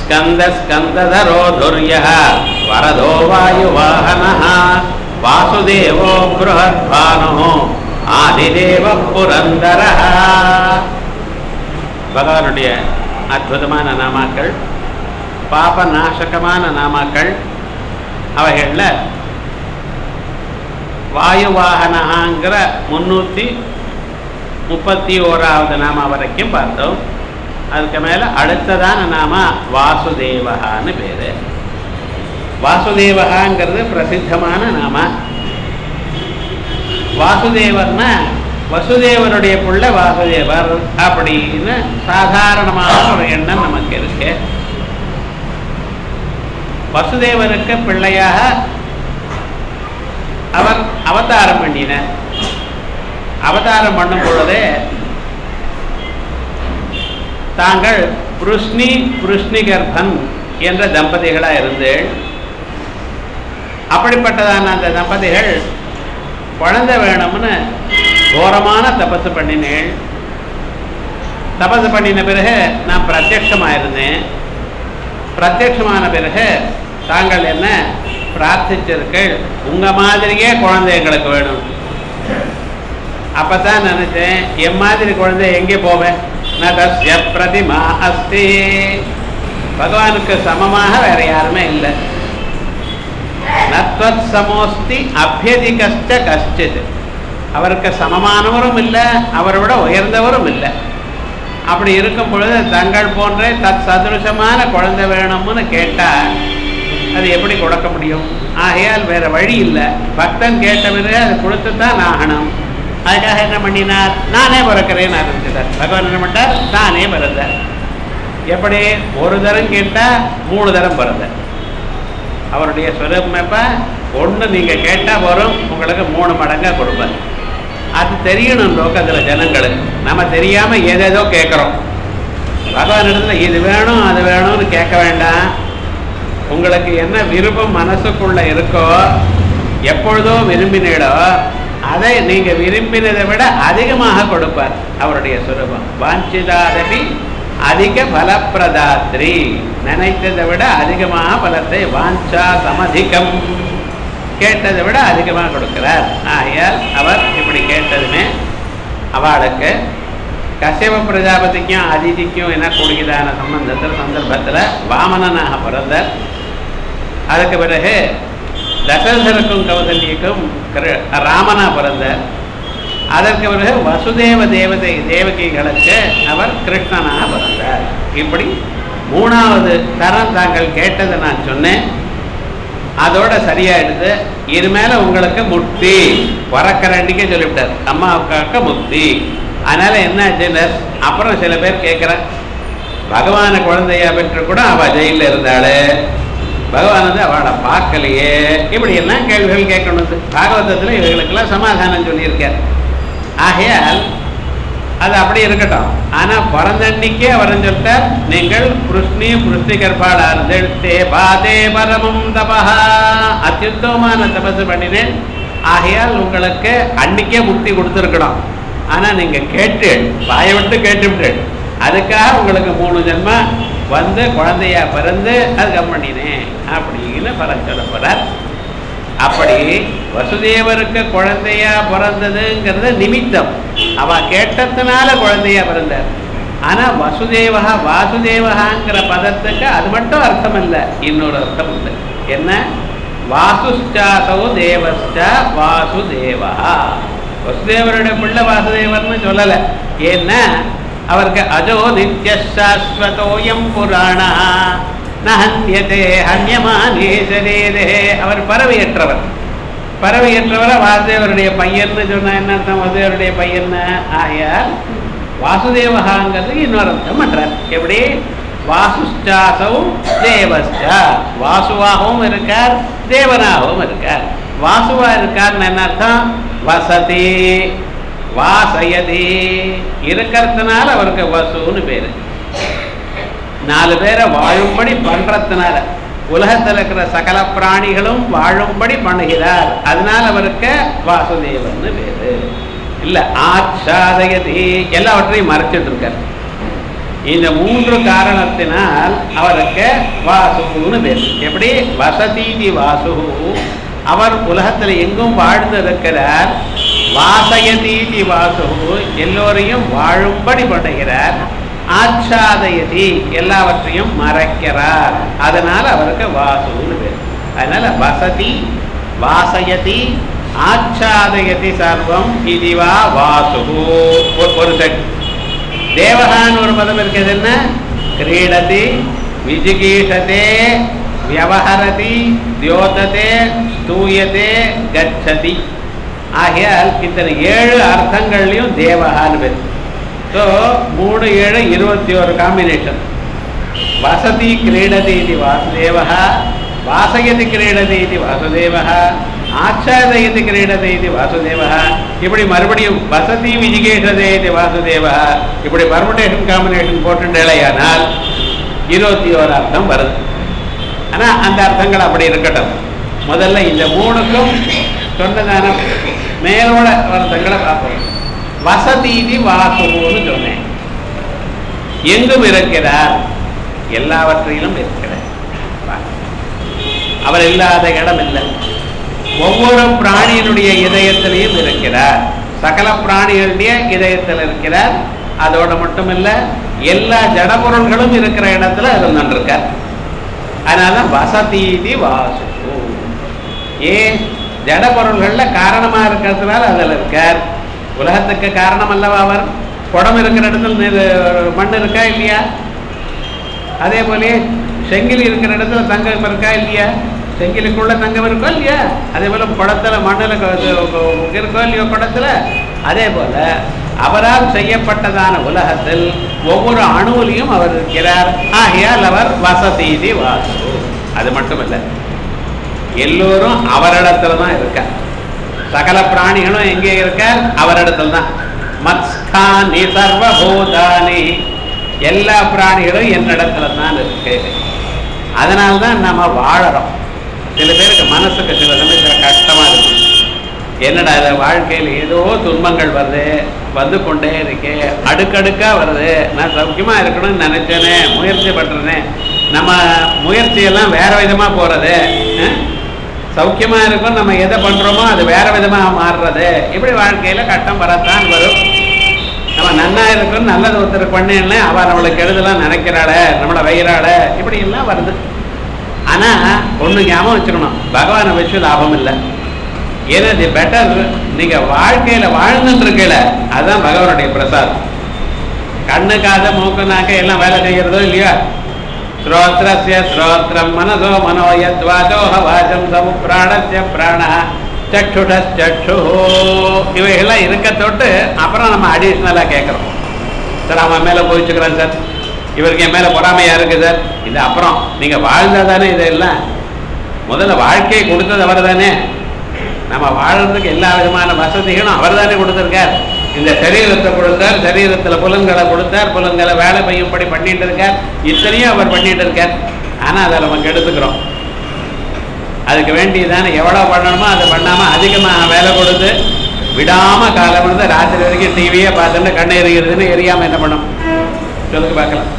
ஸ்கந்த ஸ்கந்ததரோ துர்யः வரதோ வாயுவாகனः வாசுதேவோ பృహద్భాனோ ஆதிதேவ புரந்தரः பகவானுடைய அற்புதமான நாமாக்கள் பாப நாசகமான நாமாக்கள் அவைகளில் வாயுவாகனகாங்கிற முன்னூற்றி முப்பத்தி ஓராவது நாம வரைக்கும் பார்த்தோம் அதுக்கு மேலே அடுத்ததான நாம வாசுதேவகான்னு பேர் வாசுதேவகாங்கிறது பிரசித்தமான நாம வாசுதேவர்னா வசுதேவருடைய புள்ள வாசுதேவர் அப்படின்னு சாதாரணமான ஒரு எண்ணம் நமக்கு இருக்கு வசுதேவருக்கு பிள்ளையாக அவர் அவதாரம் பண்ணினார் அவதாரம் பண்ணும் பொழுதே தாங்கள் புருஷ்ணி புருஷ்ணிகர்பன் என்ற தம்பதிகளாக இருந்தேள் அப்படிப்பட்டதான அந்த தம்பதிகள் குழந்தை வேணும்னு கோரமான தபசு பண்ணினேள் தபசு பண்ணின பிறகு நான் பிரத்யட்சமாக இருந்தேன் பிரத்யட்சமான பிறகு தாங்கள் என்ன பிரார்த்திச்சிருக்கள் உங்கள் மாதிரியே குழந்தை எங்களுக்கு வேணும் அப்போ தான் நினச்சேன் என் மாதிரி குழந்தை எங்கே போவேன் நதஸ்ய பிரதிமா அஸ்தி பகவானுக்கு சமமாக வேற யாருமே இல்லை நத்வத் சமோஸ்தி அபியதிகஸ்ட கஷ்டித் அவருக்கு சமமானவரும் இல்லை அவரை விட உயர்ந்தவரும் இல்லை அப்படி இருக்கும் பொழுது தங்கள் போன்ற தத் சதுருஷமான குழந்தை வேணும்னு கேட்டால் அது எப்படி கொடுக்க முடியும் ஆகையால் வேற வழி இல்லை பக்தன் கேட்ட பிறகு அது கொடுத்து தான் ஆகணும் அதுக்காக என்ன பண்ணினார் நானே பிறக்கிறேன்னு ஆரம்பிச்சிட்டார் பகவான் என்ன பண்ணிட்டார் தானே பிறந்தார் எப்படி ஒரு தரம் கேட்டால் மூணு தரம் பிறந்தார் அவருடைய ஸ்வரூபம் எப்ப ஒன்று நீங்கள் கேட்டால் வரும் உங்களுக்கு மூணு மடங்காக கொடுப்பார் அது தெரியணும் லோக்கத்தில் ஜனங்களுக்கு நம்ம தெரியாமல் ஏதேதோ கேட்குறோம் பகவான் இடத்துல இது வேணும் அது வேணும்னு கேட்க வேண்டாம் உங்களுக்கு என்ன விருப்பம் மனசுக்குள்ள இருக்கோ எப்பொழுதோ விரும்பினீடோ அதை நீங்க விரும்பினதை விட அதிகமாக கொடுப்பார் அவருடைய சுரூபம் வாஞ்சிதாதபி அதிக பலப்பிரதாத்ரி நினைத்ததை விட அதிகமாக பலத்தை வாஞ்சா சமதிகம் கேட்டதை விட அதிகமாக கொடுக்கிறார் ஆகையால் அவர் இப்படி கேட்டதுமே அவளுக்கு கசியப பிரஜாபதிக்கும் அதிதிக்கும் என்ன கூடுகிறான சம்பந்தத்தில் சந்தர்ப்பத்தில் வாமனனாக பிறந்தார் அதுக்கு பிறகு தசரதருக்கும் கௌசல்யக்கும் கிரு- ராமனா பிறந்தார் அதற்கு பிறகு வசுதேவ தேவதை தேவகிகளுக்கு அவர் கிருஷ்ணனாக பிறந்தார் இப்படி மூணாவது தரம் தாங்கள் கேட்டதை நான் சொன்னேன் அதோட சரியாயிடுது இது மேல உங்களுக்கு முக்தி வரக்கரண்டிக்கே சொல்லிவிட்டார் அம்மாவுக்காக்க முக்தி அதனால என்ன ஆச்சுன்னு அப்புறம் சில பேர் கேட்குற பகவானை குழந்தையா பெற்று கூட அவ ஜெயிலில் இருந்தாளே பகவான் வந்து அவளை பார்க்கலையே இப்படி எல்லாம் கேள்விகள் கேட்கணும் பாகவதத்தில் இவர்களுக்கெல்லாம் சமாதானம் சொல்லியிருக்கார் ஆகையால் அது அப்படி இருக்கட்டும் ஆனா பிறந்த அன்னைக்கே அவர் சொல்லிட்டார் நீங்கள் புருஷ்ணி புருஷ்ணி கர்ப்பாளா இருந்தே பாதே பரமம் தபஹா அத்தியுத்தமான தபசு பண்ணினேன் ஆகையால் உங்களுக்கு அன்னைக்கே முக்தி கொடுத்துருக்கணும் ஆனா நீங்க கேட்டு வாயை விட்டு கேட்டுவிட்டு அதுக்காக உங்களுக்கு மூணு ஜென்மா வந்து குழந்தையா பிறந்து அது பண்ணினேன் அப்படின்னு பலன் சொல்ல போறார் அப்படி வசுதேவருக்கு குழந்தையா பிறந்ததுங்கிறது நிமித்தம் அவ கேட்டதுனால குழந்தையா பிறந்தார் ஆனா வசுதேவகா வாசுதேவகாங்கிற பதத்துக்கு அது மட்டும் அர்த்தம் இல்லை இன்னொரு அர்த்தம் உண்டு என்ன வாசுஷ்டாசோ தேவஸ்ட வாசுதேவா வசுதேவருடைய பிள்ளை வாசுதேவர்னு சொல்லலை ஏன்னா அவருக்கு அஜோ நித்ய சாஸ்வதோயம் புராணா நஹன்யதே ஹன்யமானே சரீரே அவர் பறவையற்றவர் பறவையற்றவரை வாசுதேவருடைய பையன்னு சொன்னா என்ன அர்த்தம் வாசுதேவருடைய பையன்னு ஆயால் வாசுதேவகாங்கிறது இன்னொரு அர்த்தம் பண்றார் எப்படி வாசுஷ்டாசவும் தேவஸ்டா வாசுவாகவும் இருக்கார் தேவனாகவும் இருக்கார் வாசுவா இருக்கார்னு என்ன அர்த்தம் வசதி வாசயதி இருக்கிறதுனால அவருக்கு வசுன்னு பேரு நாலு பேரை வாழும்படி பண்றதுனால உலகத்தில் இருக்கிற சகல பிராணிகளும் வாழும்படி பண்ணுகிறார் அதனால அவருக்கு வாசுதேவன்னு பேரு இல்ல ஆச்சாதயதி எல்லாவற்றையும் மறைச்சிட்டு இருக்கார் இந்த மூன்று காரணத்தினால் அவருக்கு வாசுன்னு பேர் எப்படி வசதீதி வாசு அவர் உலகத்தில் எங்கும் வாழ்ந்திருக்கிறார் வாசயதீதி வாசு எல்லோரையும் வாழும்படி பண்ணுகிறார் ஆச்சாதயதி எல்லாவற்றையும் மறைக்கிறார் அதனால் அவருக்கு வாசுன்னு பேர் அதனால வசதி வாசயதி ஆச்சாதயதி சர்வம் இதுவா வாசு ஒரு- ஒரு செட் தேவகான்னு ஒரு பதம் இருக்கிறது என்ன கிரீடதி விஜிகீஷதே வியவஹரதி தியோததே ஸ்தூயதே கச்சதி ஆகையால் இத்தனை ஏழு அர்த்தங்கள்லையும் தேவகான்னு பேர் ஸோ மூணு ஏழு இருபத்தி ஒரு காம்பினேஷன் வசதி கிரீடதி இது வாசுதேவः வாசயதி கிரீடதி இது வாசுதேவः ஆச்சாதயதி கிரீடதி இது வாசுதேவः இப்படி மறுபடியும் வசதி விஜிகேஷதே இது வாசுதேவः இப்படி பர்முடேஷன் காம்பினேஷன் போட்டுட்டேலையானால் இருபத்தி ஓரு அர்த்தம் வருது ஆனா அந்த அர்த்தங்கள் அப்படி இருக்கட்டும் முதல்ல இந்த மூணுக்கும் சொன்னதான மேலோட அர்த்தங்களை பார்ப்போம் வசதீதி வாசுன்னு சொன்னேன் எங்கும் இருக்கிறார் எல்லாவற்றிலும் இருக்கிறார் அவர் இல்லாத இடம் இல்லை ஒவ்வொரு பிராணியினுடைய இதயத்திலையும் இருக்கிறார் சகல பிராணிகளுடைய இதயத்தில் இருக்கிறார் அதோட மட்டுமில்ல எல்லா ஜடபொருள்களும் இருக்கிற இடத்துல அது இருக்கார் அதனால வசதீதி வாசு ஏன் ஜடபொருள்கள்ல காரணமா இருக்கிறதுனால அதில் இருக்கார் உலகத்துக்கு காரணம் அல்லவா அவர் குடம் இருக்கிற இடத்துல நெரு- மண் இருக்கா இல்லையா அதே போலயே செங்கிலி இருக்கிற இடத்துல தங்கம் இருக்கா இல்லையா செங்கிலுக்குள்ள தங்கம் இருக்கோ இல்லையா அதே போல குடத்துல மண்ணில் இருக்கோ இல்லையோ குடத்துல அதே போல அவரால் செய்யப்பட்டதான உலகத்தில் ஒவ்வொரு அணுவிலையும் அவர் இருக்கிறார் ஆகையால் அவர் வசதீதி வாசு அது மட்டும் இல்லை எல்லோரும் அவரிடத்துல தான் இருக்கார் சகல பிராணிகளும் எங்கே இருக்கார் அவரிடத்துல தான் மத்ஸ்தானி சர்வபூதானி எல்லா பிராணிகளும் என்னிடத்துல தான் இருக்கு அதனால தான் நம்ம வாழறோம் சில பேருக்கு மனசுக்கு சில சமயத்தில் கஷ்டமா இருக்கும் என்னடா இது வாழ்க்கையில் ஏதோ துன்பங்கள் வருது வந்து கொண்டே இருக்கே அடுக்கடுக்கா வருது நான் சௌக்கியமா இருக்கணும்னு நினைச்சேனே முயற்சி பண்றேனே நம்ம முயற்சியெல்லாம் வேற விதமா போறது அஹ்? சௌக்கியமா இருக்கும் நம்ம எதை பண்றோமோ அது வேற விதமா மாறுறது இப்படி வாழ்க்கையில கட்டம் வரத்தான் வரும் நம்ம நன்னா இருக்கணும் நல்லது ஒருத்தர் பண்ணேன்னு அவ நம்மளுக்கு கெடுதலாம் நினைக்கிறாள நம்மளை வயிறாள இப்படி எல்லாம் வருது ஆனா ஒண்ணு ஞாபகம் வச்சுக்கணும் பகவானை வச்சு லாபம் இல்லை ஏன்னா இது பெட்டர் நீங்க வாழ்க்கையில வாழ்ந்துட்டு இருக்கல அதுதான் பகவானுடைய பிரசாதம் கண்ணு காத மூக்கு நாக்க எல்லாம் வேலை செய்யறதோ இல்லையா ஸ்ரோத்ரஸ்ய ஸ்ரோத்ரம் மனசோ மனோ யத்வாச்சோஹ வாசம் சமு பிராணஸ்ய பிராண சற்றுடச்சு இவைகள்லாம் இருக்க தொட்டு அப்புறம் நம்ம அடிஷ்னலாக கேட்குறோம் சார் அவன் மேலே போயிச்சுக்கிறான் சார் இவருக்கு என் மேலே பொறாமையா இருக்கு சார் இது அப்புறம் நீங்கள் வாழ்ந்தா தானே இதெல்லாம் முதல்ல வாழ்க்கையை கொடுத்தது அவர் தானே நம்ம வாழறதுக்கு எல்லா விதமான வசதிகளும் அவர் தானே கொடுத்துருக்கார் இந்த சரீரத்தை கொடுத்தார் சரீரத்தில் புலன்களை கொடுத்தார் புலன்களை வேலை பையும்படி பண்ணிட்டு இருக்கார் இத்தனையும் அவர் பண்ணிட்டு இருக்கார் ஆனால் அதை நம்ம கெடுத்துக்கிறோம் அதுக்கு வேண்டியதானே எவ்வளோ பண்ணணுமோ அதை பண்ணாமல் அதிகமாக வேலை கொடுத்து விடாமல் காலம் இருந்து ராத்திரி வரைக்கும் டிவியே பார்த்துட்டு கண்ணை எரிகிறதுன்னு எரியாமல் என்ன பண்ணும் சொல்லுங்க பார்க்கலாம்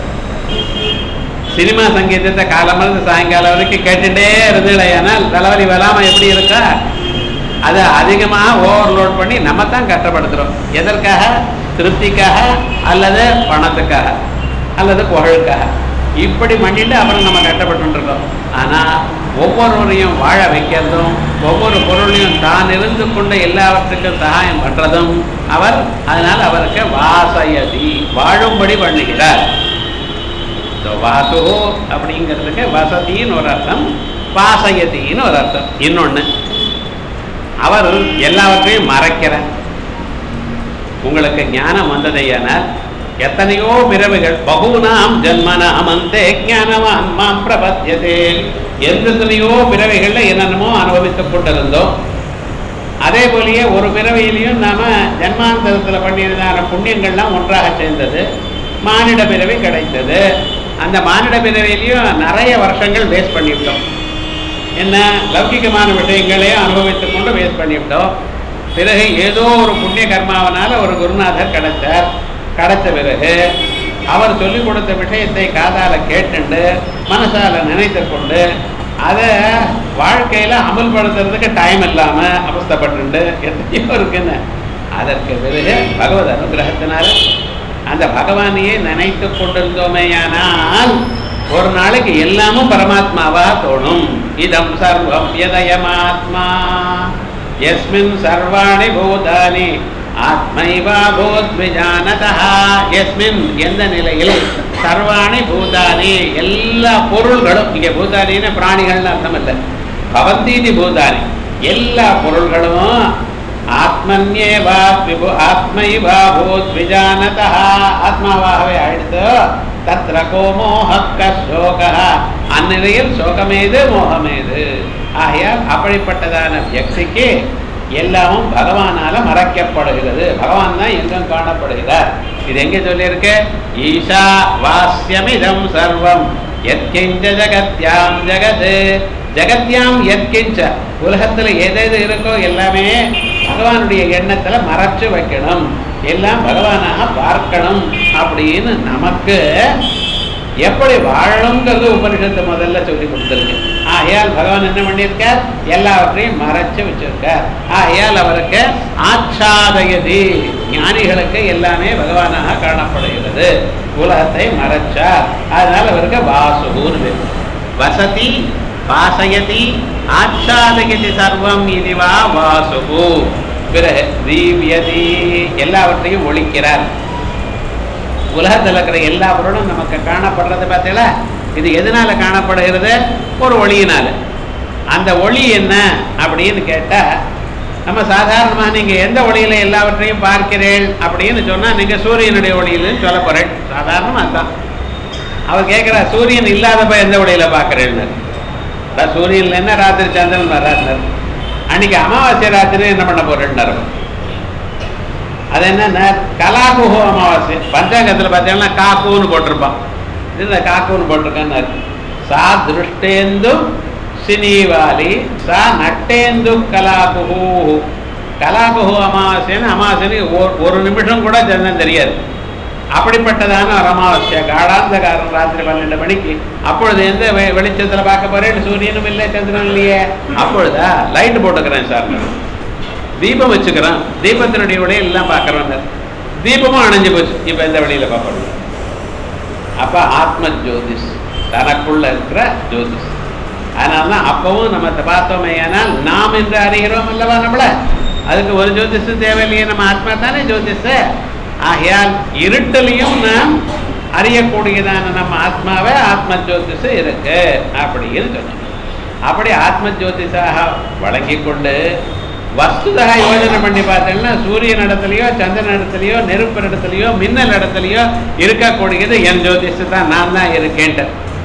சினிமா சங்கீதத்தை காலமிருந்து சாயங்காலம் வரைக்கும் கேட்டுட்டே இருந்தேனால் தலைவலி வராமல் எப்படி இருக்கா அதை அதிகமாக ஓவர்லோட் பண்ணி நம்ம தான் கஷ்டப்படுத்துகிறோம் எதற்காக திருப்திக்காக அல்லது பணத்துக்காக அல்லது புகழுக்காக இப்படி பண்ணிட்டு அப்புறம் நம்ம கஷ்டப்பட்டு இருக்கோம் ஆனால் ஒவ்வொருவரையும் வாழ வைக்கிறதும் ஒவ்வொரு பொருளையும் தான் இருந்து கொண்டு எல்லாவற்றுக்கும் சகாயம் பண்றதும் அவர் அதனால் அவருக்கு வாசயதி வாழும்படி பண்ணுகிறார் So, வாசு அப்படிங்கிறதுக்கு வசதின்னு ஒரு அர்த்தம் வாசயத்தின்னு ஒரு அர்த்தம் இன்னொன்று அவர் எல்லாவற்றையும் மறைக்கிறார் உங்களுக்கு ஞானம் வந்ததையானால் எத்தனையோ பிறவிகள் பகுனாம் ஜன்மனாம் அந்தே ஞானவான் மாம் பிரபத்தியதே எத்தனையோ பிறவிகளில் என்னென்னமோ அனுபவித்துக் கொண்டிருந்தோம் அதே போலயே ஒரு பிறவியிலையும் நாம ஜன்மாந்தரத்தில் பண்ணியிருந்தான புண்ணியங்கள்லாம் ஒன்றாக சேர்ந்தது மானிட பிறவி கிடைத்தது அந்த மானிட பிறவிலையும் நிறைய வருஷங்கள் வேஸ்ட் பண்ணிவிட்டோம் என்ன லௌகிகமான விஷயங்களையும் அனுபவித்துக் கொண்டு வேஸ்ட் பண்ணிவிட்டோம் பிறகு ஏதோ ஒரு புண்ணிய கர்மாவனால ஒரு குருநாதர் கிடைச்சார் கிடைச்ச பிறகு அவர் சொல்லிக் கொடுத்த விஷயத்தை காதால கேட்டுண்டு மனசால நினைத்து கொண்டு அதை வாழ்க்கையில அமல்படுத்துறதுக்கு டைம் இல்லாம அவஸ்தப்பட்டு எத்தனையோ இருக்குன்னு அதற்கு பிறகு பகவத் அனுகிரகத்தினால அந்த பகவானையே நினைத்து கொண்டிருந்தோமேயானால் ஒரு நாளைக்கு எல்லாமும் பரமாத்மாவா தோணும் இதம் சர்வம் எதயமாத்மா எஸ்மின் சர்வாணி பூதானி ஆத்மைவா பூத்விஜானதா எஸ்மின் எந்த நிலையில் சர்வாணி பூதானி எல்லா பொருள்களும் இங்கே பூதானின்னு பிராணிகள்னு அர்த்தம் இல்லை பவந்தீதி பூதானி எல்லா பொருள்களும் ஆத்மன்யேவா விபு ஆத்மைவா பூத் விஜானதா ஆத்மாவாகவே ஆயிடுத்து தத்ர கோ மோஹக்க சோக அந்நிலையில் சோகமேது மோகமேது ஆகையால் அப்படிப்பட்டதான வியக்திக்கு எல்லாமும் பகவானால மறைக்கப்படுகிறது பகவான் தான் எங்கும் காணப்படுகிறார் இது எங்க சொல்லியிருக்கு ஈஷா வாஸ்யமிதம் சர்வம் எத்கிஞ்ச ஜகத்யாம் ஜகது ஜகத்யாம் எத்கிஞ்ச உலகத்துல எது இருக்கோ எல்லாமே பகவானுடைய எண்ணத்துல மறைச்சு வைக்கணும் எல்லாம் பகவானாக பார்க்கணும் அப்படின்னு நமக்கு எப்படி வாழணுங்கிறது உபனிஷத்து முதல்ல சொல்லி கொடுத்துருக்கு ஆகையால் பகவான் என்ன பண்ணியிருக்கார் எல்லாவற்றையும் மறைச்சு வச்சிருக்கார் ஆகையால் அவருக்கு ஆச்சாதயதி ஞானிகளுக்கு எல்லாமே பகவானாக காணப்படுகிறது உலகத்தை மறைச்சார் அதனால அவருக்கு வாசுகுன்னு வசதி பாசயதி ஆச்சாதயதி சர்வம் இதுவா வாசுகு பிறகு தீவியதி எல்லாவற்றையும் ஒழிக்கிறார் உலகத்தில் இருக்கிற எல்லா பொருளும் நமக்கு காணப்படுறது பார்த்தீங்களா இது எதனால காணப்படுகிறது ஒரு ஒளியினால அந்த ஒளி என்ன அப்படின்னு கேட்டா நம்ம சாதாரணமாக நீங்க எந்த ஒளியில எல்லாவற்றையும் பார்க்கிறேன் அப்படின்னு சொன்னா நீங்க சூரியனுடைய ஒளியிலன்னு சொல்ல போறேன் சாதாரணமா தான் அவர் கேட்கிறா சூரியன் இல்லாதப்ப எந்த ஒளியில பார்க்கிறேன்னு சூரியன்ல என்ன ராத்திரி சந்திரன் வராரு அன்னைக்கு அமாவாசை ராத்திரி என்ன பண்ண போறேன்னு அது என்ன கலாகுஹோ அமாவாசை பஞ்சாங்கத்தில் பார்த்தீங்கன்னா காக்குன்னு போட்டிருப்பான் இது காக்குன்னு போட்டிருக்கான்னு சா திருஷ்டேந்து சினீவாலி சா நட்டேந்து கலாகுஹூ கலாகுஹு அமாவாசைன்னு அமாவாசைன்னு ஒரு நிமிஷம் கூட ஜன்னம் தெரியாது அப்படிப்பட்டதான ஒரு அமாவாசை காடாந்தகாரம் ராத்திரி பன்னெண்டு மணிக்கு அப்பொழுது எந்த வெளிச்சத்தில் பார்க்க போறேன் சூரியனும் இல்லை சந்திரனும் இல்லையே அப்பொழுதா லைட் போட்டுக்கிறேன் சார் தீபம் வச்சுக்கிறோம் தீபத்தினுடைய ஒளியை எல்லாம் பார்க்குறோம் தீபமும் அணைஞ்சு போச்சு இப்போ எந்த வழியில பார்க்கணும் அப்ப ஆத்ம ஜோதிஷ் தனக்குள்ள இருக்கிற ஜோதிஷ் அதனால தான் அப்பவும் நம்ம பார்த்தோமே ஆனால் நாம் என்று அறிகிறோம் அல்லவா நம்மள அதுக்கு ஒரு ஜோதிஷம் தேவையில்லையே நம்ம ஆத்மா தானே ஜோதிஷ ஆகையால் இருட்டிலையும் நாம் அறியக்கூடியதான நம்ம ஆத்மாவை ஆத்ம ஜோதிஷ இருக்கு அப்படின்னு சொன்னோம் அப்படி ஆத்ம ஜோதிஷாக வழங்கி கொண்டு வஸ்துதாக யோஜனை பண்ணி பார்த்தீங்கன்னா சூரியன் இடத்துலையோ சந்திரன் இடத்துலையோ நெருப்பு இடத்துலையோ மின்னல் இடத்துலையோ இருக்கக்கூடியது என் ஜோதிஷு தான் நான் தான் இருக்கேன்ட்டு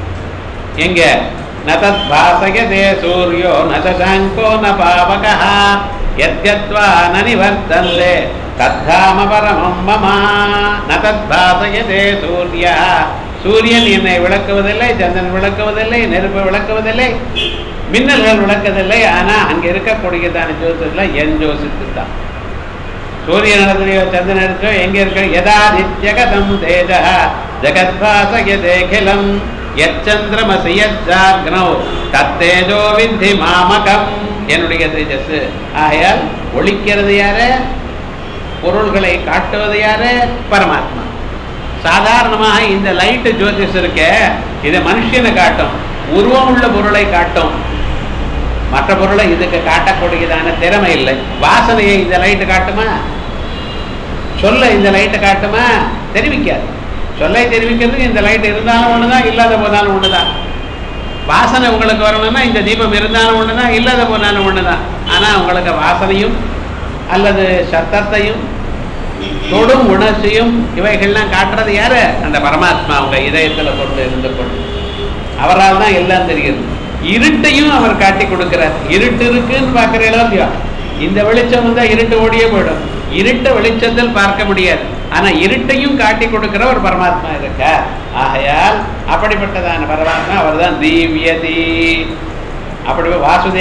எங்க நதத் பாசகதே சூரியோ நதசங்கோ ந பாவகா எத்யத்வா ந நிவர்த்தந்தே தத்தாம பரமம் மமா நதத் பாசகதே சூரிய சூரியன் என்னை விளக்குவதில்லை சந்திரன் விளக்குவதில்லை நெருப்பு விளக்குவதில்லை மின்னல்கள் விளக்கதில்லை ஆனா அங்க இருக்கக்கூடியதான ஜோசியத்துல என் ஜோசித்து தான் சூரிய நடத்திலையோ சந்திரன் இருக்கோ எங்க இருக்கோ யதாதித்யகதம் தேஜ ஜகத்வாசயதேகிலம் எச்சந்திரமசி யஜாக்னோ தத்தேஜோ வித்தி மாமகம் என்னுடைய தேஜஸ் ஆகையால் ஒழிக்கிறது யாரு பொருள்களை காட்டுவது யாரு பரமாத்மா சாதாரணமாக இந்த லைட்டு ஜோதிஷ் இருக்க இது மனுஷனை காட்டும் உருவம் உள்ள பொருளை காட்டும் மற்ற பொருளை இதுக்கு காட்டக்கூடியதான திறமை இல்லை வாசனையை இந்த லைட்டு காட்டுமா சொல்ல இந்த லைட்டை காட்டுமா தெரிவிக்காது சொல்லை தெரிவிக்கிறதுக்கு இந்த லைட் இருந்தாலும் ஒண்ணுதான் இல்லாத போனாலும் ஒண்ணுதான் வாசனை உங்களுக்கு வரணும்னா இந்த தீபம் இருந்தாலும் ஒண்ணுதான் இல்லாத போனாலும் ஒண்ணுதான் ஆனா உங்களுக்கு வாசனையும் அல்லது சத்தத்தையும் தொடும் உணர்ச்சியும் இவைகள்லாம் காட்டுறது யாரு அந்த பரமாத்மா அவங்க இதயத்துல கொண்டு இருந்து கொண்டு அவரால் தான் எல்லாம் தெரியுது இருட்டையும் அவர் காட்டி கொடுக்கிறார் இருட்டு இருக்குன்னு பார்க்கிறீங்களோ இல்லையோ இந்த வெளிச்சம் வந்தா இருட்டு ஓடியே போயிடும் இருட்ட வெளிச்சத்தில் பார்க்க முடியாது ஆனா இருட்டையும் காட்டி கொடுக்கிற ஒரு பரமாத்மா இருக்கார் ஆகையால் அப்படிப்பட்டதான பரமாத்மா அவர் தான் தீவியதி அப்படி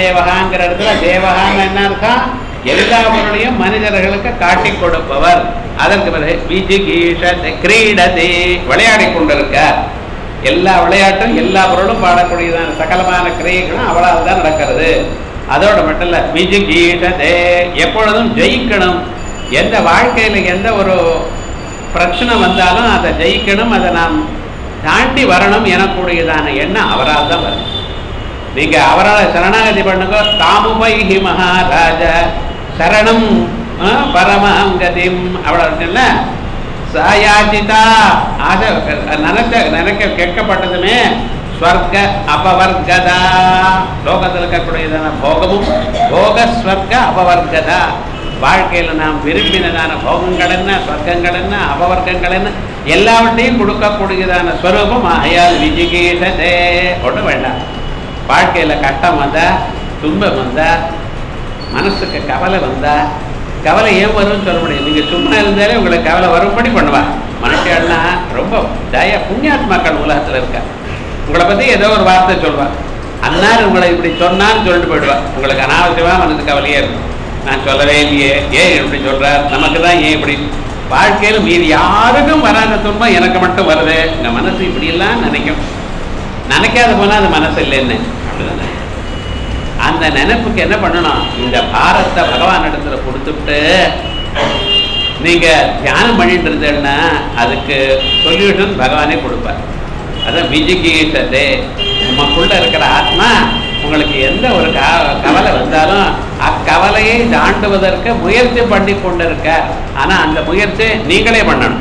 வாசுதேவகாங்கிற இடத்துல தேவகான்னு என்ன அர்த்தம் எல்லா பொருளையும் மனிதர்களுக்கு காட்டி கொடுப்பவர் அதற்கு பிறகு விஜிகீஷத்தை கிரீடதே விளையாடி கொண்டிருக்கார் எல்லா விளையாட்டும் எல்லா பொருளும் பாடக்கூடியதான சகலமான கிரியைகளும் அவளால் தான் நடக்கிறது அதோட மட்டும் இல்ல விஜிகீஷதே எப்பொழுதும் ஜெயிக்கணும் எந்த வாழ்க்கையில எந்த ஒரு பிரச்சனை வந்தாலும் அதை ஜெயிக்கணும் அதை நாம் தாண்டி வரணும் எனக்கூடியதான எண்ணம் அவரால் தான் வரும் நீங்க அவரால் சரணாகதி பண்ணுங்க தாமுபைஹி மகாராஜ சரணம் ஆ, பரமம் கதிம் அவ்வளோ இருக்குல்ல சாயாச்சிதா ஆசை நினைச்ச நினைக்க கேட்கப்பட்டதுமே ஸ்வர்க அபவர்கதா லோகத்தில் இருக்கக்கூடியதான போகமும் போக ஸ்வர்க அபவர்கதா வாழ்க்கையில் நாம் விரும்பினதான போகங்கள் என்ன ஸ்வர்க்கங்கள் என்ன அபவர்க்கங்கள் என்ன எல்லாவற்றையும் கொடுக்கக்கூடியதான ஸ்வரூபம் ஆகையால் விஜிகீஷதே ஒன்றும் வேண்டாம் வாழ்க்கையில் கஷ்டம் வந்தா துன்பம் வந்தா மனசுக்கு கவலை வந்தா கவலை ஏன் வரும்னு சொல்ல முடியும் நீங்க சும்மா இருந்தாலே உங்களுக்கு கவலை வரும்படி பண்ணுவா மனுஷன்னா ரொம்ப தய புண்ணியாத்மாக்கள் உலகத்துல இருக்கா உங்களை பத்தி ஏதோ ஒரு வார்த்தை சொல்வா அன்னார் உங்களை இப்படி சொன்னான்னு சொல்லிட்டு போயிடுவா உங்களுக்கு அனாவசியமா மனசு கவலையே இருக்கும் நான் சொல்லவே இல்லையே ஏன் இப்படி சொல்றார் நமக்கு தான் ஏன் இப்படி வாழ்க்கையில் மீது யாருக்கும் வராத துன்பம் எனக்கு மட்டும் வருது இந்த மனசு இப்படியெல்லாம் நினைக்கும் நினைக்காத போனா அது மனசு இல்லைன்னு அப்படிதானே அந்த நினைப்புக்கு என்ன பண்ணணும் இந்த பாரத்தை பகவான் இடத்துல கொடுத்துட்டு நீங்க தியானம் பண்ணிட்டு இருந்தேன்னா அதுக்கு சொல்யூஷன் பகவானே கொடுப்பார் அதான் விஜிகீஷதே நமக்குள்ள இருக்கிற ஆத்மா உங்களுக்கு எந்த ஒரு க- கவலை வந்தாலும் அக்கவலையை தாண்டுவதற்கு முயற்சி பண்ணி கொண்டிருக்க ஆனா அந்த முயற்சி நீங்களே பண்ணணும்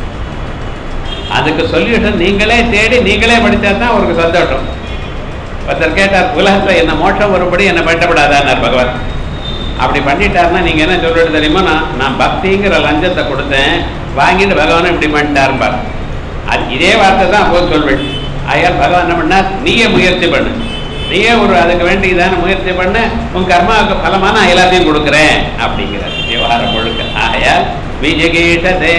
அதுக்கு சொல்யூஷன் நீங்களே தேடி நீங்களே படித்தா தான் அவருக்கு சந்தோஷம் ஒருத்தர் கேட்டார் உலகத்துல என்ன மோட்சம் வரும்படி என்ன பண்ணப்படாதான்னார் பகவான் அப்படி பண்ணிட்டாருன்னா நீங்க என்ன சொல்றது தெரியுமா நான் நான் பக்திங்கிற லஞ்சத்தை கொடுத்தேன் வாங்கிட்டு பகவான் இப்படி பண்ணிட்டாருப்பார் அது இதே வார்த்தை தான் போது சொல்வேன் ஆயால் பகவான் என்ன பண்ணார் நீயே முயற்சி பண்ணு நீயே ஒரு அதுக்கு வேண்டியதான முயற்சி பண்ண உன் கர்மாவுக்கு பலமா நான் எல்லாத்தையும் கொடுக்குறேன் அப்படிங்கிற விவகாரம் முழுக்க ஆகையால் விஜகீஷதே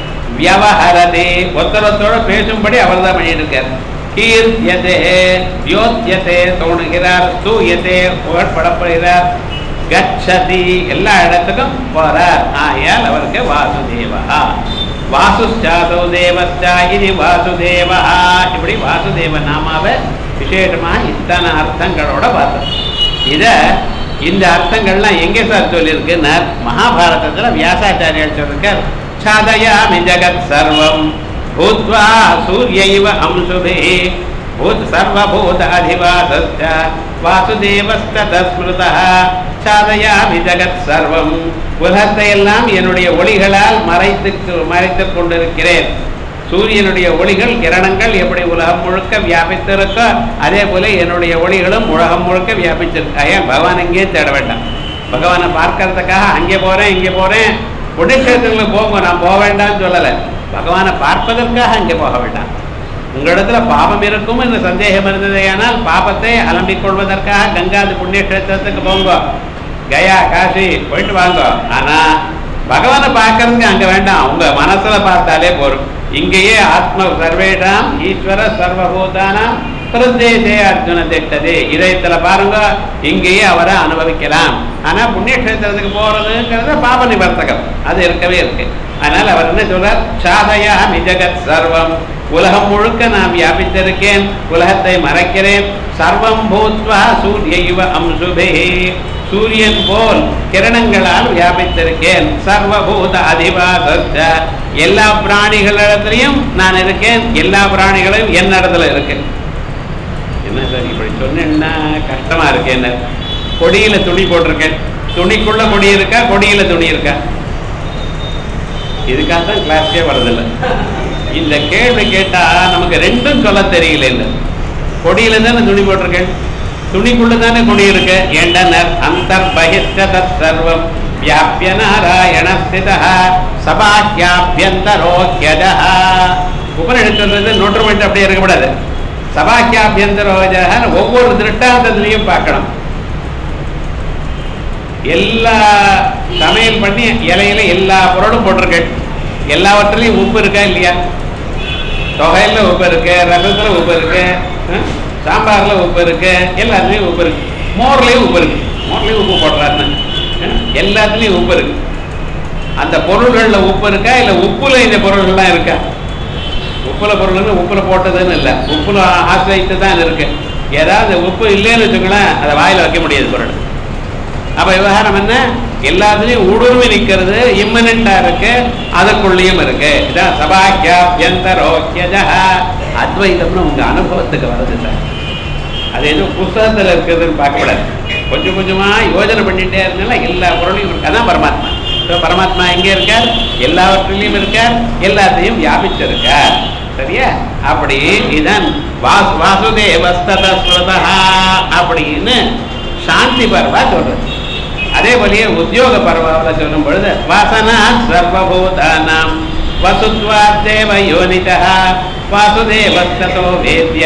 வியவஹரதே ஒருத்தரத்தோட பேசும்படி அவர் தான் பண்ணிட்டு இருக்கார் கீர்த்தியதே யோத்தியதே தோணுகிறார் தூயதே புகழ்படப்படுகிறார் கச்சதி எல்லா இடத்துக்கும் போறார் ஆகையால் அவருக்கு வாசுதேவா வாசுச்சாதோ தேவஸ்தா இது வாசுதேவா இப்படி வாசுதேவ நாமாவை விசேஷமா இத்தனை அர்த்தங்களோட பார்த்தோம் இத இந்த அர்த்தங்கள்லாம் எங்கே சார் சொல்லியிருக்குன்னா மகாபாரதத்துல வியாசாச்சாரியர் சொல்லிருக்கார் சாதயாமி ஜகத் சர்வம் பூத்வா சூரியைவ அம்சுபே பூத் சர்வபூத அதிவாசஸ்ய வாசுதேவஸ்தஸ்மிருதா சாதயாமி ஜகத் சர்வம் உலகத்தை எல்லாம் என்னுடைய ஒளிகளால் மறைத்து மறைத்துக் கொண்டிருக்கிறேன் சூரியனுடைய ஒளிகள் கிரணங்கள் எப்படி உலகம் முழுக்க வியாபித்திருக்கோ அதே போல என்னுடைய ஒளிகளும் உலகம் முழுக்க வியாபிச்சிருக்கு ஏன் பகவான் எங்கேயே தேட வேண்டாம் பகவானை பார்க்கறதுக்காக அங்கே போறேன் இங்கே போறேன் புண்ணியக்ஷேத்திரங்களுக்கு போங்க நான் போக வேண்டாம்னு சொல்லலை பகவானை பார்ப்பதற்காக அங்கே போக வேண்டாம் உங்களிடத்துல பாபம் இருக்கும் என்ற சந்தேகம் இருந்தது ஆனால் பாபத்தை அலம்பிக் கொள்வதற்காக கங்காது புண்ணியக்ஷேத்திரத்துக்கு போங்க கயா காசி போயிட்டு வாங்க ஆனா பகவானை பார்க்கறதுக்கு அங்க வேண்டாம் உங்க மனசுல பார்த்தாலே போரும் இங்கேயே ஆத்ம சர்வேஷாம் ஈஸ்வர சர்வபூதானாம் பிரதேசே அர்ஜுன திட்டதே இதயத்துல பாருங்க இங்கேயே அவரை அனுபவிக்கலாம் ஆனா புண்ணியக்ஷேத்திரத்துக்கு போறதுங்கிறது பாப நிவர்த்தகம் அது இருக்கவே இருக்கு அதனால அவர் என்ன சொல்றார் சாதயா ஜகத் சர்வம் உலகம் முழுக்க நான் வியாபித்திருக்கேன் உலகத்தை மறைக்கிறேன் சர்வம் பூத்வா சூரிய அம்சுபே சூரியன் போல் கிரணங்களால் வியாபித்திருக்கேன் சர்வபூத அதிவாசத்த எல்லா பிராணிகளிடத்திலையும் நான் இருக்கேன் எல்லா பிராணிகளும் என் இடத்துல இருக்கு என்ன சார் இப்படி சொன்னேன்னா கஷ்டமா இருக்கு என்ன கொடியில துணி போட்டிருக்கேன் துணிக்குள்ள கொடி இருக்கா கொடியில துணி இருக்கா இதுக்காக தான் கிளாஸ்க்கே வரதில்லை இந்த கேள்வி கேட்டா நமக்கு ரெண்டும் சொல்ல தெரியல இல்லை கொடியில தானே துணி போட்டிருக்கேன் துணிக்குள்ள தானே கொடி இருக்கு ஏண்டனர் அந்தர் பகிஷ்ட தத் சர்வம் வியாபிய நாராயண ஸ்திதா சபாக்கியாபியந்தரோக்கியதா உபநிஷத்து சொல்றது நோட்டுமெண்ட் அப்படியே இருக்கக்கூடாது சபாக்கியாபியந்தரோஜகன்னு ஒவ்வொரு திருஷ்டாந்தத்திலையும் பார்க்கணும் எல்லா சமையல் பண்ணி இலையில எல்லா பொருளும் போட்டிருக்கேன் எல்லாவற்றிலையும் உப்பு இருக்கா இல்லையா தொகையில உப்பு இருக்கு ரசத்துல உப்பு இருக்கு அஹ், சாம்பார்ல உப்பு இருக்கு எல்லாத்துலயும் உப்பு இருக்கு மோர்லயும் உப்பு இருக்கு மோர்லயும் உப்பு போடுறாருன்னு அஹ், எல்லாத்துலயும் உப்பு இருக்கு அந்த பொருள்கள்ல உப்பு இருக்கா இல்ல உப்புல இந்த பொருள்கள்லாம் இருக்கா உப்புல பொருள்னு உப்புல போட்டதுன்னு இல்லை உப்புல ஆசிரியத்து தான் இருக்கு ஏதாவது உப்பு இல்லைன்னு வச்சுக்கோங்களேன் அதை வாயில வைக்க முடியாது பொருள் அப்ப விவகாரம் என்ன எல்லாத்துலயும் ஊடுருவி நிக்கிறது இம்மனண்டா இருக்கு அதற்குள்ளேயும் இருக்கு இதான் சபாக்கியாபியந்தரோக்கியஜா அத்வைதம்னு உங்க அனுபவத்துக்கு வருது சார் அது எதுவும் புஸ்தகத்துல இருக்குதுன்னு பார்க்கக்கூடாது கொஞ்சம் கொஞ்சமா யோஜனை பண்ணிட்டே இருந்தாலும் எல்லா பொருளையும் இருக்கு அதான் பரமாத்மா So, பரமாத்மா எங்க இருக்கார் எல்லாவற்றிலையும் இருக்கார் எல்லாத்தையும் வியாபிச்சிருக்கார் சரியா அப்படி இதான் வாசு வாசுதேவஸ்ததஸ்வதா அப்படின்னு சாந்தி பர்வா சொல்றது அதே போலயே உத்தியோக பர்வாவில் சொல்லும் பொழுது வாசனா சர்வபூதானாம் வசுத்வாத்தேவ யோனிதா வாசுதேவஸ்தோ வேத்ய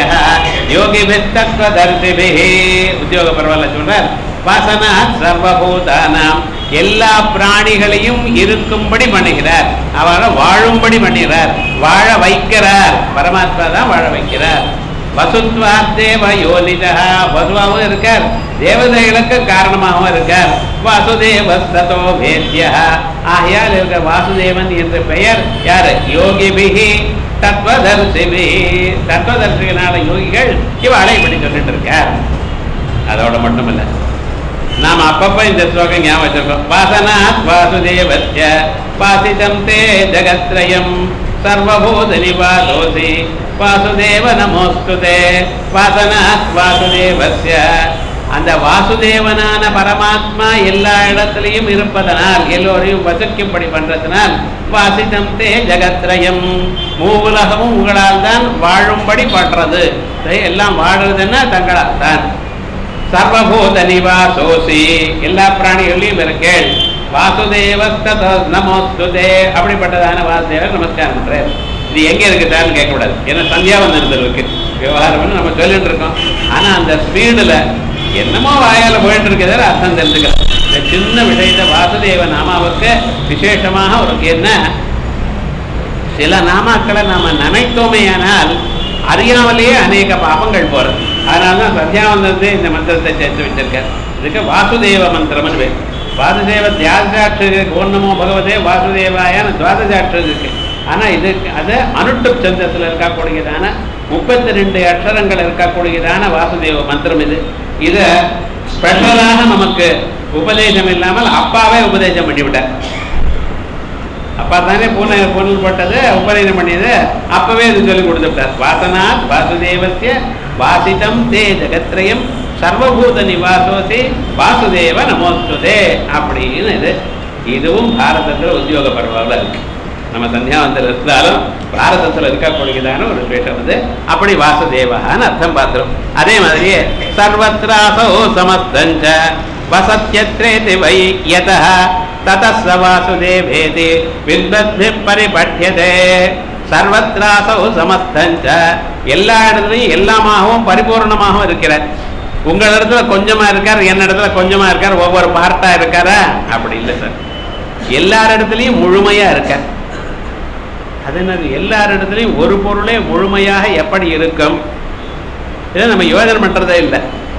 யோகிபித்தத்வதர்சிபிஹி உத்தியோக பர்வாவில் சொல்றார் வாசனா சர்வபூதானாம் எல்லா பிராணிகளையும் இருக்கும்படி பண்ணுகிறார் அவரை வாழும்படி பண்ணுகிறார் வாழ வைக்கிறார் பரமாத்மா தான் வாழ வைக்கிறார் வசுத்வா தேவ யோனிதா வசுவாகவும் இருக்கார் தேவதைகளுக்கு காரணமாகவும் இருக்கார் வாசுதேவஸ்தோ வேத்யா ஆகையால் இருக்க வாசுதேவன் என்ற பெயர் யாரு யோகிபிகி தத்வதர்சிபி தத்வதர்சிகனால யோகிகள் இவாளை இப்படி சொல்லிட்டு இருக்கார் அதோட மட்டும் இல்லை நாம் அப்பப்ப இந்த ஸ்லோகம் ஞாபகம் வச்சிருக்கோம் வாசனாத் வாசுதேவஸ்ய வாசிதம் தே ஜகத்ரயம் சர்வபூத நிவாசோசி வாசுதேவ நமோஸ்துதே வாசனாத் வாசுதேவஸ்ய அந்த வாசுதேவனான பரமாத்மா எல்லா இடத்திலையும் இருப்பதனால் எல்லோரையும் வசிக்கும்படி பண்றதுனால் வாசிதம் தே ஜகத்ரயம் மூவுலகமும் உங்களால் தான் வாழும்படி பண்றது எல்லாம் வாழுறதுன்னா தங்களால் தான் சர்வபூத நிவாசோசி எல்லா பிராணிகளையும் இருக்கேள் வாசுதேவஸ்தத நமோஸ்துதே அப்படிப்பட்டதான வாசுதேவர் நமஸ்காரம் பண்றார் இது எங்க இருக்குதான்னு கேட்கக்கூடாது ஏன்னா சந்தியாவந்தனத்தில் இருக்கு விவகாரம்னு நம்ம சொல்லிட்டு இருக்கோம் ஆனா அந்த ஸ்பீடுல என்னமோ வாயால போயிட்டு இருக்கிறதால அர்த்தம் தெரிஞ்சுக்கலாம் இந்த சின்ன விஷயத்த வாசுதேவ நாமாவுக்கு விசேஷமாக ஒரு என்ன சில நாமாக்களை நாம நினைத்தோமேயானால் அறியாமலேயே அநேக பாபங்கள் போறது அதனால தான் சத்யாவந்தத்தை இந்த மந்திரத்தை சேர்த்து வச்சிருக்கார் இதுக்கு வாசுதேவ மந்திரம்னு பேர் வாசுதேவ தியாசாட்சரி ஓர்ணமோ பகவதே வாசுதேவாயான துவாதசாட்சரி இருக்கு ஆனா இது அது அனுட்டு சந்தத்தில் இருக்கக்கூடியதான முப்பத்தி ரெண்டு அக்ஷரங்கள் இருக்கக்கூடியதான வாசுதேவ மந்திரம் இது இதை ஸ்பெஷலாக நமக்கு உபதேசம் இல்லாமல் அப்பாவே உபதேசம் பண்ணிவிட்டார் அப்பா தானே பூனை பொருள் போட்டது உபநயனம் பண்ணியது அப்பவே இது சொல்லி கொடுத்துட்டார் வாசனாத் வாசுதேவசிய வாசிதம் தே ஜெகத்ரயம் சர்வபூத நிவாசோசி வாசுதேவ நமோஸ்துதே அப்படின்னு இது இதுவும் பாரதத்தில் உத்தியோக பரவாவில் இருக்கு நம்ம சந்தியாவந்தில் இருந்தாலும் பாரதத்தில் இருக்கக்கூடியதான ஒரு விசேஷம் வந்து அப்படி வாசுதேவான்னு அர்த்தம் பார்த்துரும் அதே மாதிரியே சர்வத்ராசோ சமஸ்தஞ்ச வசத்யத்ரேதி வை யதா ததஸ் வாசுதேவேதி வித்வத்பி பரிபட்யதே சர்வத்ராசோ சமஸ்தஞ்ச எல்லா இடத்துலையும் எல்லாமாகவும் பரிபூர்ணமாகவும் இருக்கிறார் உங்க இடத்துல கொஞ்சமா இருக்கார் என் இடத்துல கொஞ்சமா இருக்கார் ஒவ்வொரு பார்ட்டா இருக்காரா அப்படி இல்லை சார் எல்லார் இடத்துலையும் முழுமையா இருக்கார் அது என்னது எல்லார் இடத்துலையும் ஒரு பொருளே முழுமையாக எப்படி இருக்கும் இதை நம்ம யோஜனை பண்றதே இல்லை